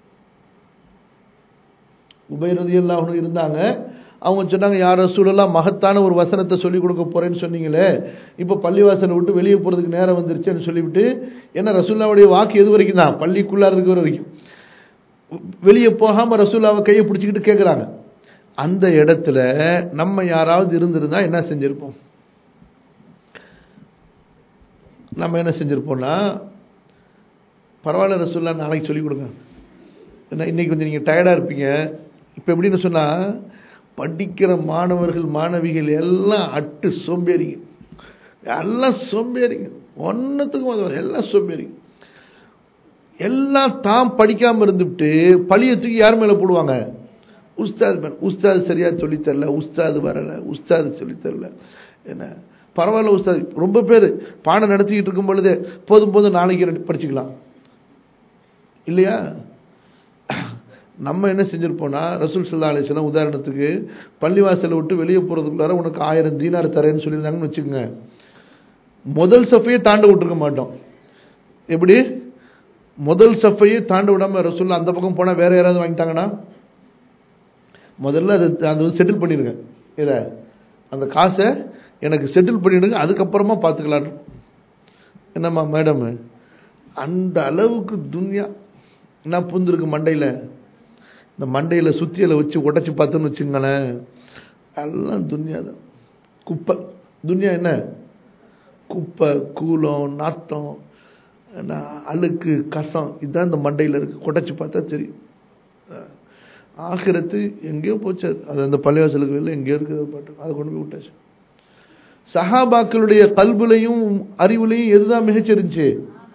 உபை ரதியல்லாஹனும் இருந்தாங்க அவங்க சொன்னாங்க யார் ரசூலெல்லாம் மகத்தான ஒரு வசனத்தை சொல்லிக் கொடுக்க போறேன்னு சொன்னீங்களே இப்போ பள்ளிவாசலை விட்டு வெளியே போகிறதுக்கு நேரம் வந்துருச்சுன்னு சொல்லிவிட்டு என்ன ரசூல்லாவுடைய வாக்கு எது வரைக்கும் தான் பள்ளிக்குள்ளார இருக்கிற வரைக்கும் வெளியே போகாமல் ரசூல்லாவை கையை பிடிச்சிக்கிட்டு கேட்குறாங்க அந்த இடத்துல நம்ம யாராவது இருந்திருந்தா என்ன செஞ்சிருப்போம் நம்ம என்ன செஞ்சிருப்போம்னா பரவாயில்ல ரசூல்லா நாளைக்கு சொல்லிக் கொடுங்க ஏன்னா இன்னைக்கு கொஞ்சம் நீங்கள் டயர்டாக இருப்பீங்க இப்போ எப்படின்னு சொன்னால் படிக்கிற மாணவர்கள் மாணவிகள் எல்லாம் அட்டு சோம்பேறிங்க எல்லாம் சோம்பேறிங்க ஒன்றுத்துக்கும் எல்லாம் சோம்பேறிங்க எல்லாம் தான் படிக்காமல் இருந்துவிட்டு பழிய தூக்கி யார் மேலே போடுவாங்க உஸ்தாது மேலே உஸ்தாது சரியாக சொல்லித்தரல உஸ்தாது வரலை உஸ்தாது சொல்லித்தரல என்ன பரவாயில்ல உஸ்தாது ரொம்ப பேர் பாடம் நடத்திக்கிட்டு இருக்கும் பொழுதே போதும் போதும் நாளைக்கு படிச்சுக்கலாம் இல்லையா நம்ம என்ன செஞ்சிருப்போம்னா ரசூல் சல்லா அலிஸ்லாம் உதாரணத்துக்கு பள்ளிவாசலை விட்டு வெளியே போகிறதுக்குள்ளார உனக்கு ஆயிரம் தீனார் தரேன்னு சொல்லியிருந்தாங்கன்னு வச்சுக்கோங்க முதல் சஃபையை தாண்ட விட்டுருக்க மாட்டோம் எப்படி முதல் சஃபையை தாண்ட விடாம ரசூல்லா அந்த பக்கம் போனால் வேற யாராவது வாங்கிட்டாங்கன்னா முதல்ல அது அது வந்து செட்டில் பண்ணிடுங்க இதை அந்த காசை எனக்கு செட்டில் பண்ணிடுங்க அதுக்கப்புறமா பார்த்துக்கலாம் என்னம்மா மேடம் அந்த அளவுக்கு துன்யா என்ன புந்துருக்கு மண்டையில் இந்த மண்டையில் சுத்தியலை வச்சு உடச்சி பார்த்தோன்னு வச்சுங்களேன் எல்லாம் துன்யா தான் குப்பை துன்யா என்ன குப்பை கூலம் நாத்தம் என்ன, அழுக்கு கசம் இதுதான் இந்த மண்டையில் இருக்கு குடைச்சி பார்த்தா தெரியும் ஆகிரத்து எங்கேயோ போச்சு அது. அது அந்த பள்ளிவாசலுக்கு வெளில எங்கேயோ இருக்குது அது பாட்டு அதை கொண்டு போய் விட்டாச்சு சஹாபாக்களுடைய கல்விலையும் அறிவுலையும் எதுதான் மிகச்சிருந்துச்சு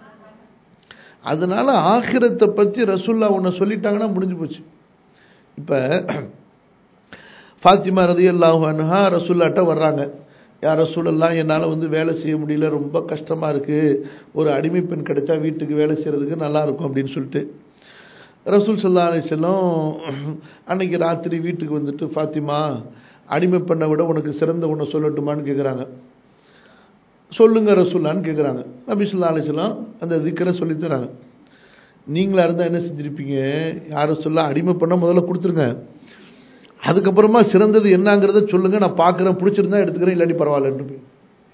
அதனால ஆகிரத்தை பத்தி ரசூல்லா உன்னை சொல்லிட்டாங்கன்னா முடிஞ்சு போச்சு இப்ப ஃபாத்திமா ரதி அல்லாஹா ரசூல்லாட்ட வர்றாங்க யார் ரசூலெல்லாம் என்னால் வந்து வேலை செய்ய முடியல ரொம்ப கஷ்டமாக இருக்குது ஒரு அடிமை பெண் கிடைச்சா வீட்டுக்கு வேலை செய்கிறதுக்கு நல்லா இருக்கும் அப்படின்னு சொல்லிட்டு ரசூல் சல்லா அலிசல்லம் அன்னைக்கு ராத்திரி வீட்டுக்கு வந்துட்டு ஃபாத்திமா அடிமை பெண்ணை விட உனக்கு சிறந்த ஒன்று சொல்லட்டுமான்னு கேட்குறாங்க சொல்லுங்க ரசூல்லான்னு கேட்குறாங்க நபி சொல்லா அலிஸ்லாம் அந்த திக்கரை சொல்லித் தராங்க நீங்களா இருந்தால் என்ன செஞ்சிருப்பீங்க யாரும் சொல்ல அடிமை பண்ண முதல்ல கொடுத்துருங்க அதுக்கப்புறமா சிறந்தது என்னங்கிறத சொல்லுங்க நான் பார்க்குறேன் பிடிச்சிருந்தா எடுத்துக்கிறேன் இல்லாட்டி பரவாயில்லன்னு போய்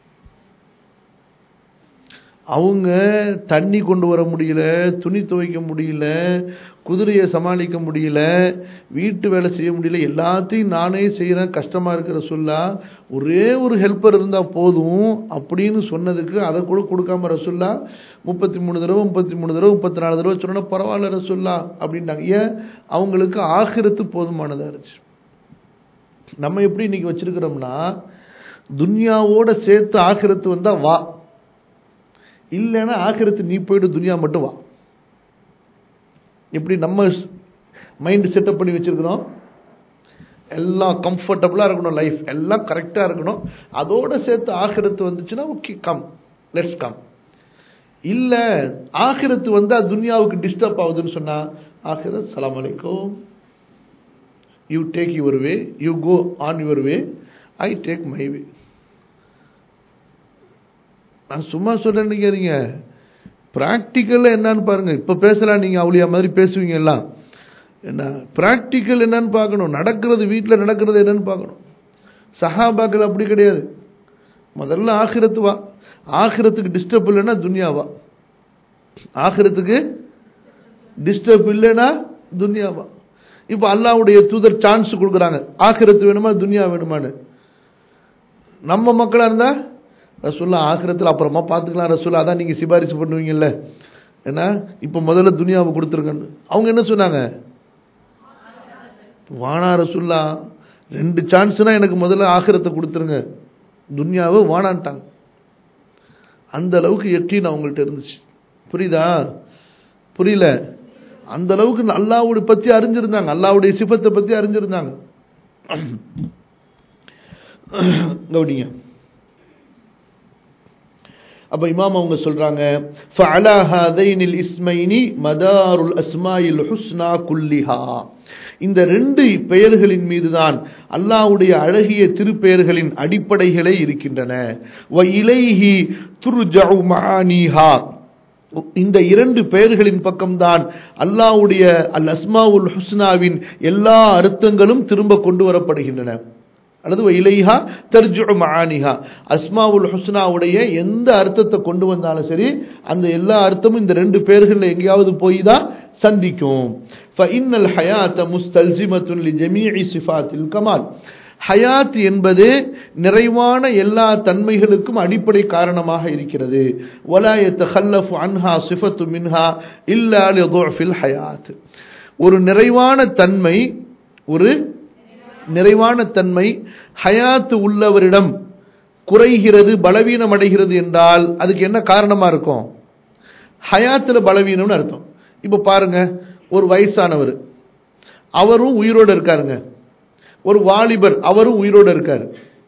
அவங்க தண்ணி கொண்டு வர முடியல துணி துவைக்க முடியல குதிரையை சமாளிக்க முடியல வீட்டு வேலை செய்ய முடியல எல்லாத்தையும் நானே செய்கிறேன் கஷ்டமாக இருக்கிற சொல்லா ஒரே ஒரு ஹெல்ப்பர் இருந்தால் போதும் அப்படின்னு சொன்னதுக்கு அதை கூட கொடுக்காம ரசுல்லா முப்பத்தி மூணு தடவை முப்பத்தி மூணு தடவை முப்பத்தி நாலு தடவை சொன்னா பரவாயில்ல ரசுல்லா அப்படின்ட்டாங்க ஏன் அவங்களுக்கு ஆகிரத்து போதுமானதாக இருந்துச்சு நம்ம எப்படி இன்னைக்கு வச்சிருக்கிறோம்னா துன்யாவோட சேர்த்து ஆகிரத்து வந்தா வா இல்லைன்னா ஆகிரத்து நீ போயிட்டு துன்யா மட்டும் வா எப்படி நம்ம மைண்ட் செட்டப் பண்ணி வச்சிருக்கிறோம் எல்லாம் கம்ஃபர்டபுளாக இருக்கணும் லைஃப் எல்லாம் கரெக்டாக இருக்கணும் அதோட சேர்த்து ஆகிரத்து வந்துச்சுன்னா ஓகே கம் லெட்ஸ் கம் இல்லை ஆகிரத்து வந்தால் துன்யாவுக்கு டிஸ்டர்ப் ஆகுதுன்னு சொன்னால் ஆகிரத் சலாம் அலைக்கும் you take your way you go on your way I take my way நான் சும்மா சொல்ல நினைக்காதீங்க ப்ராக்டிக்கலில் என்னன்னு பாருங்க இப்போ பேசலாம் நீங்கள் அவளியா மாதிரி பேசுவீங்க எல்லாம் என்ன ப்ராக்டிக்கல் என்னன்னு பார்க்கணும் நடக்கிறது வீட்டில் நடக்கிறது என்னன்னு பார்க்கணும் சஹாபாக்கள் அப்படி கிடையாது முதல்ல ஆகிரத்து வா ஆகிரத்துக்கு டிஸ்டர்ப் இல்லைன்னா துன்யாவா ஆகிரத்துக்கு டிஸ்டர்ப் இல்லைன்னா துன்யாவா இப்போ அல்லாவுடைய தூதர் சான்ஸ் கொடுக்குறாங்க ஆகிரத்து வேணுமா துன்யா வேணுமான்னு நம்ம மக்களாக இருந்தால் ரசூல்லா ஆக்கிரத்தில் அப்புறமா பார்த்துக்கலாம் ரசூல்லா அதான் நீங்கள் சிபாரிசு பண்ணுவீங்கல்ல ஏன்னா இப்போ முதல்ல துனியாவை கொடுத்துருங்கன்னு அவங்க என்ன சொன்னாங்க வானா ரசூல்லா ரெண்டு சான்ஸ்னா எனக்கு முதல்ல ஆக்கிரத்தை கொடுத்துருங்க துன்யாவை வானான்ட்டாங்க அந்த அளவுக்கு எக்கீன் அவங்கள்ட்ட இருந்துச்சு புரியுதா புரியல அந்த அளவுக்கு அல்லாவுடைய பற்றி அறிஞ்சிருந்தாங்க அல்லாவுடைய சிபத்தை பற்றி அறிஞ்சிருந்தாங்க கவனிங்க அப்ப இமாம் அவங்க சொல்றாங்க فعلى هذين الاسمين مدار الاسماء الحسنى كلها இந்த ரெண்டு பெயர்களின் மீதுதான் அல்லாஹ்வுடைய அழகிய திருப்பெயர்களின் அடிப்படைகளே இருக்கின்றன வ இலைஹி துர்ஜஉ மஆனிஹா இந்த இரண்டு பெயர்களின் பக்கம்தான் அல்லாஹ்வுடைய அல் அஸ்மாவுல் ஹுஸ்னாவின் எல்லா அர்த்தங்களும் திரும்ப கொண்டு வரப்படுகின்றன அல்லது இலைஹா தர்ஜு மஆனிஹா அஸ்மாவுல் ஹுஸ்னாவுடைய எந்த அர்த்தத்தை கொண்டு வந்தாலும் சரி அந்த எல்லா அர்த்தமும் இந்த ரெண்டு பேர்களில் எங்கேயாவது போய் தான் சந்திக்கும் فإن الحياة مستلزمة لجميع صفات الكمال ஹயாத் என்பது நிறைவான எல்லா தன்மைகளுக்கும் அடிப்படை காரணமாக இருக்கிறது ولا يتخلف عنها صفة منها إلا لضعف الحياة ஒரு நிறைவான தன்மை ஒரு நிறைவான தன்மை ஹயாத்து உள்ளவரிடம் குறைகிறது பலவீனம் அடைகிறது என்றால் அதுக்கு என்ன காரணமா இருக்கும் ஹயாத்துல பலவீனம்னு அர்த்தம் இப்ப பாருங்க ஒரு வயசானவர் அவரும் உயிரோடு இருக்காருங்க ஒரு வாலிபர் அவரும் உயிரோடு இருக்காரு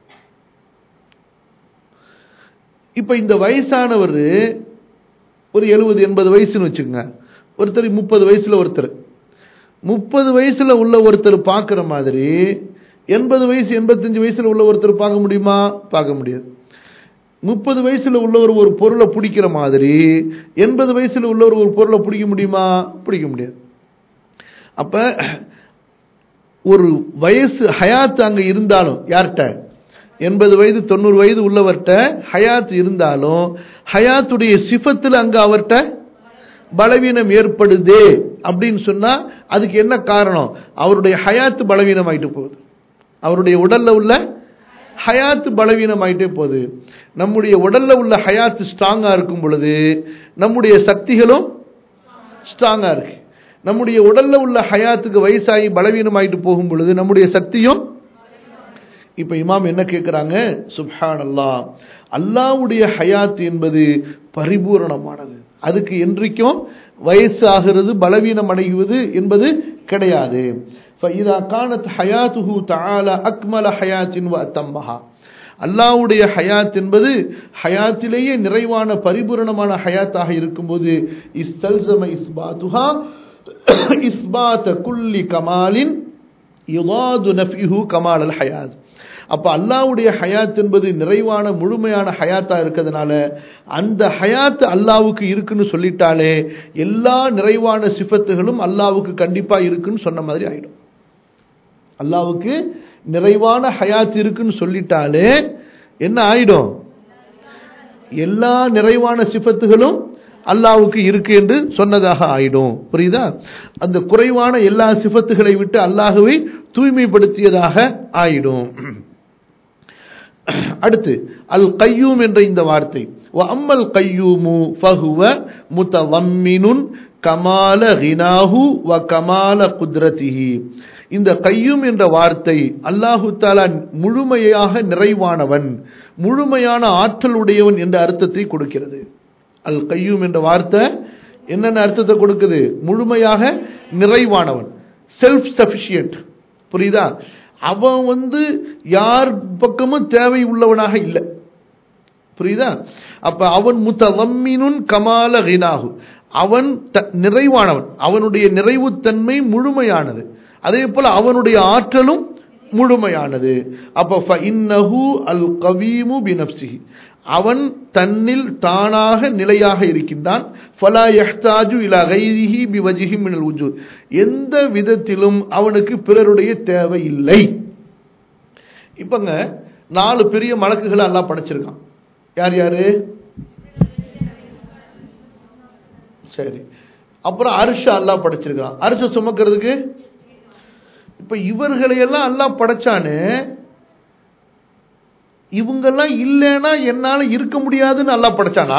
இப்ப இந்த வயசானவர் ஒரு எழுபது எண்பது வயசுன்னு வச்சுக்கோங்க ஒருத்தர் முப்பது வயசுல ஒருத்தர் முப்பது வயசுல உள்ள ஒருத்தர் பார்க்குற மாதிரி எண்பது வயசு எண்பத்தஞ்சு வயசுல உள்ள ஒருத்தர் பார்க்க முடியுமா பார்க்க முடியாது முப்பது வயசுல உள்ளவர் ஒரு பொருளை பிடிக்கிற மாதிரி எண்பது வயசுல உள்ளவர் ஒரு பொருளை பிடிக்க முடியுமா பிடிக்க முடியாது அப்ப ஒரு வயசு ஹயாத் அங்க இருந்தாலும் யார்கிட்ட எண்பது வயது தொண்ணூறு வயது உள்ளவர்கிட்ட ஹயாத் இருந்தாலும் ஹயாத்துடைய சிஃபத்தில் அங்க அவர்கிட்ட பலவீனம் ஏற்படுதே அப்படின்னு சொன்னா அதுக்கு என்ன காரணம் அவருடைய ஹயாத்து பலவீனம் ஆயிட்டு போகுது அவருடைய உடல்ல உள்ள ஹயாத்து பலவீனமாயிட்டே போகுது நம்முடைய உடல்ல உள்ள ஹயாத்து ஸ்ட்ராங்கா இருக்கும் பொழுது நம்முடைய சக்திகளும் ஸ்ட்ராங்கா இருக்கு நம்முடைய உடல்ல உள்ள ஹயாத்துக்கு வயசாகி பலவீனமாயிட்டு போகும் பொழுது நம்முடைய சக்தியும் இப்ப இமாம் என்ன கேட்கிறாங்க சுப்ஹான் அல்லா அல்லாவுடைய ஹயாத் என்பது பரிபூரணமானது அதுக்கு என்றைக்கும் வயசு ஆகிறது பலவீனம் அடைவது என்பது கிடையாது فإذا كانت حياته تعالى أكمل حياة وأتمها அல்லாவுடைய ஹயாத் என்பது ஹயாத்திலேயே நிறைவான பரிபூரணமான ஹயாத்தாக இருக்கும்போது இஸ்தல்சம இஸ்பாத்துஹா இஸ்பாத்த குல்லி கமாலின் யுவாது நஃபிஹு கமால் அல் ஹயாத் அப்ப அல்லாவுடைய ஹயாத் என்பது நிறைவான முழுமையான ஹயாத்தா இருக்கிறதுனால அந்த ஹயாத் அல்லாவுக்கு இருக்குன்னு சொல்லிட்டாலே எல்லா நிறைவான சிஃபத்துகளும் அல்லாவுக்கு கண்டிப்பா இருக்குன்னு சொன்ன மாதிரி ஆயிடும் அல்லாவுக்கு நிறைவான ஹயாத் இருக்குன்னு சொல்லிட்டாலே என்ன ஆயிடும் எல்லா நிறைவான சிஃபத்துகளும் அல்லாவுக்கு இருக்கு என்று சொன்னதாக ஆயிடும் புரியுதா அந்த குறைவான எல்லா சிஃபத்துகளை விட்டு அல்லாஹுவை தூய்மைப்படுத்தியதாக ஆயிடும் அடுத்து அல் கையூம் என்ற இந்த வார்த்தை அம்மல் கையூமு ஃபஹுவ முத்தவம்மினுன் கமால ஹினாஹு வ கமால குத்ரதிஹி இந்த கையும் என்ற வார்த்தை அல்லாஹு தாலா முழுமையாக நிறைவானவன் முழுமையான ஆற்றல் உடையவன் என்ற அர்த்தத்தை கொடுக்கிறது அல் கையும் என்ற வார்த்தை என்னென்ன அர்த்தத்தை கொடுக்குது முழுமையாக நிறைவானவன் செல்ஃப் சஃபிஷியன்ட் புரியுதா அவன் வந்து யார் பக்கமும் தேவை உள்ளவனாக இல்லை புரியுதா அப்ப அவன் முத்தவம்மினுன் கமால ஹினாகு அவன் நிறைவானவன் அவனுடைய நிறைவுத்தன்மை முழுமையானது அதே போல அவனுடைய ஆற்றலும் முழுமையானது அப்ப இன்னஹு அல் கவீமு பினப்சிஹி அவன் தன்னில் தானாக நிலையாக இருக்கின்றான் ஃபலா யஹ்தாஜு இலா கைரிஹி பிவஜிஹி மினல் உஜு எந்த விதத்திலும் அவனுக்கு பிறருடைய தேவை இல்லை இப்பங்க நாலு பெரிய மலக்குகளை எல்லாம் படைச்சிருக்கான் யார் யாரு சரி அப்புறம் அரிச அல்லா படைச்சிருக்கான் அரிச சுமக்கிறதுக்கு இப்ப இவர்களையெல்லாம் எல்லாம் படைச்சானு இவங்கெல்லாம் இல்லைன்னா என்னால இருக்க முடியாதுன்னு நல்லா படைச்சானா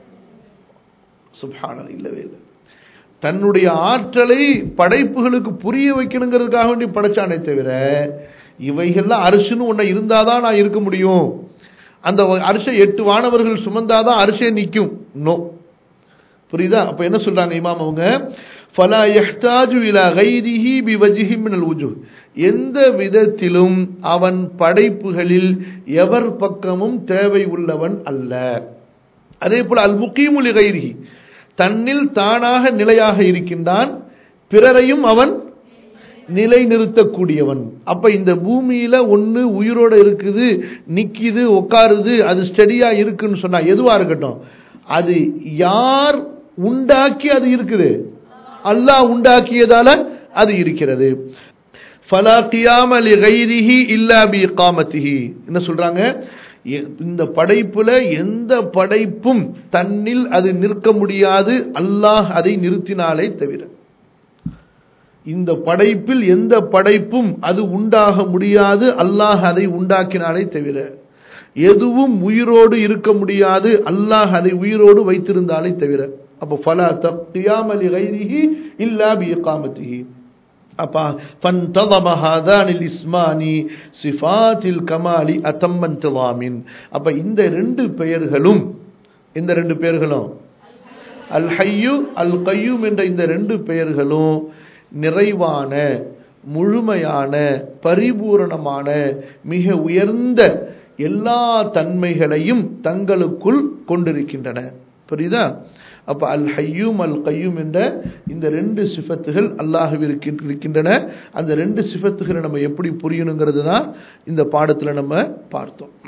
சுபானல் இல்லவே இல்லை தன்னுடைய ஆற்றலை படைப்புகளுக்கு புரிய வைக்கணுங்கிறதுக்காக வேண்டி படைச்சானே தவிர இவைகள்லாம் அரிசுன்னு ஒன்ன இருந்தாதான் நான் இருக்க முடியும் அந்த அரிசை எட்டு வானவர்கள் சுமந்தாதான் அரிசே நிற்கும் நோ புரியுதா அப்ப என்ன சொல்றாங்க இமாம் அவங்க ஃபலா யஹ்தாஜு இலா கைரிஹி பிவஜிஹி மினல் உஜு எந்த விதத்திலும் அவன் படைப்புகளில் எவர் பக்கமும் தேவை உள்ளவன் அல்ல அதே போல அல் முக்கீமுலி கைரிஹி தன்னில் தானாக நிலையாக இருக்கின்றான் பிறரையும் அவன் நிலை நிறுத்தக்கூடியவன் அப்ப இந்த பூமியில ஒண்ணு உயிரோட இருக்குது நிக்குது உட்காருது அது ஸ்டெடியா இருக்குன்னு சொன்னா எதுவா இருக்கட்டும் அது யார் உண்டாக்கி அது இருக்குது அல்லாஹ் உண்டாக்கியதால அது இருக்கிறது ஃபலா கியாம லி கைரிஹி இல்லா பி இகாமத்திஹி என்ன சொல்றாங்க இந்த படைப்புல எந்த படைப்பும் தன்னில் அது நிற்க முடியாது அல்லாஹ் அதை நிறுத்தினாலே தவிர இந்த படைப்பில் எந்த படைப்பும் அது உண்டாக முடியாது அல்லாஹ் அதை உண்டாக்கினாலே தவிர எதுவும் உயிரோடு இருக்க முடியாது அல்லாஹ் அதை உயிரோடு வைத்திருந்தாலே தவிர அப்போ ஃபலா தக்தியாமலி கைரிஹி இல்லா பி இகாமத்திஹி அப்பா فانتظم هذان الاسمان صفات الكمال اتم انتظام அப்ப இந்த ரெண்டு பெயர்களும் இந்த ரெண்டு பெயர்களும் அல் ஹய்யு அல் கய்யூம் என்ற இந்த ரெண்டு பெயர்களும் நிறைவான முழுமையான பரிபூரணமான மிக உயர்ந்த எல்லா தன்மைகளையும் தங்களுக்குள் கொண்டிருக்கின்றன புரியுதா அப்ப அல் ஹய்யூம் அல் கையூம் என்ற இந்த ரெண்டு சிஃபத்துகள் அல்லாஹுவிற்கு இருக்கின்றன அந்த ரெண்டு சிஃபத்துகளை நம்ம எப்படி புரியணுங்கிறது தான் இந்த பாடத்தில் நம்ம பார்த்தோம்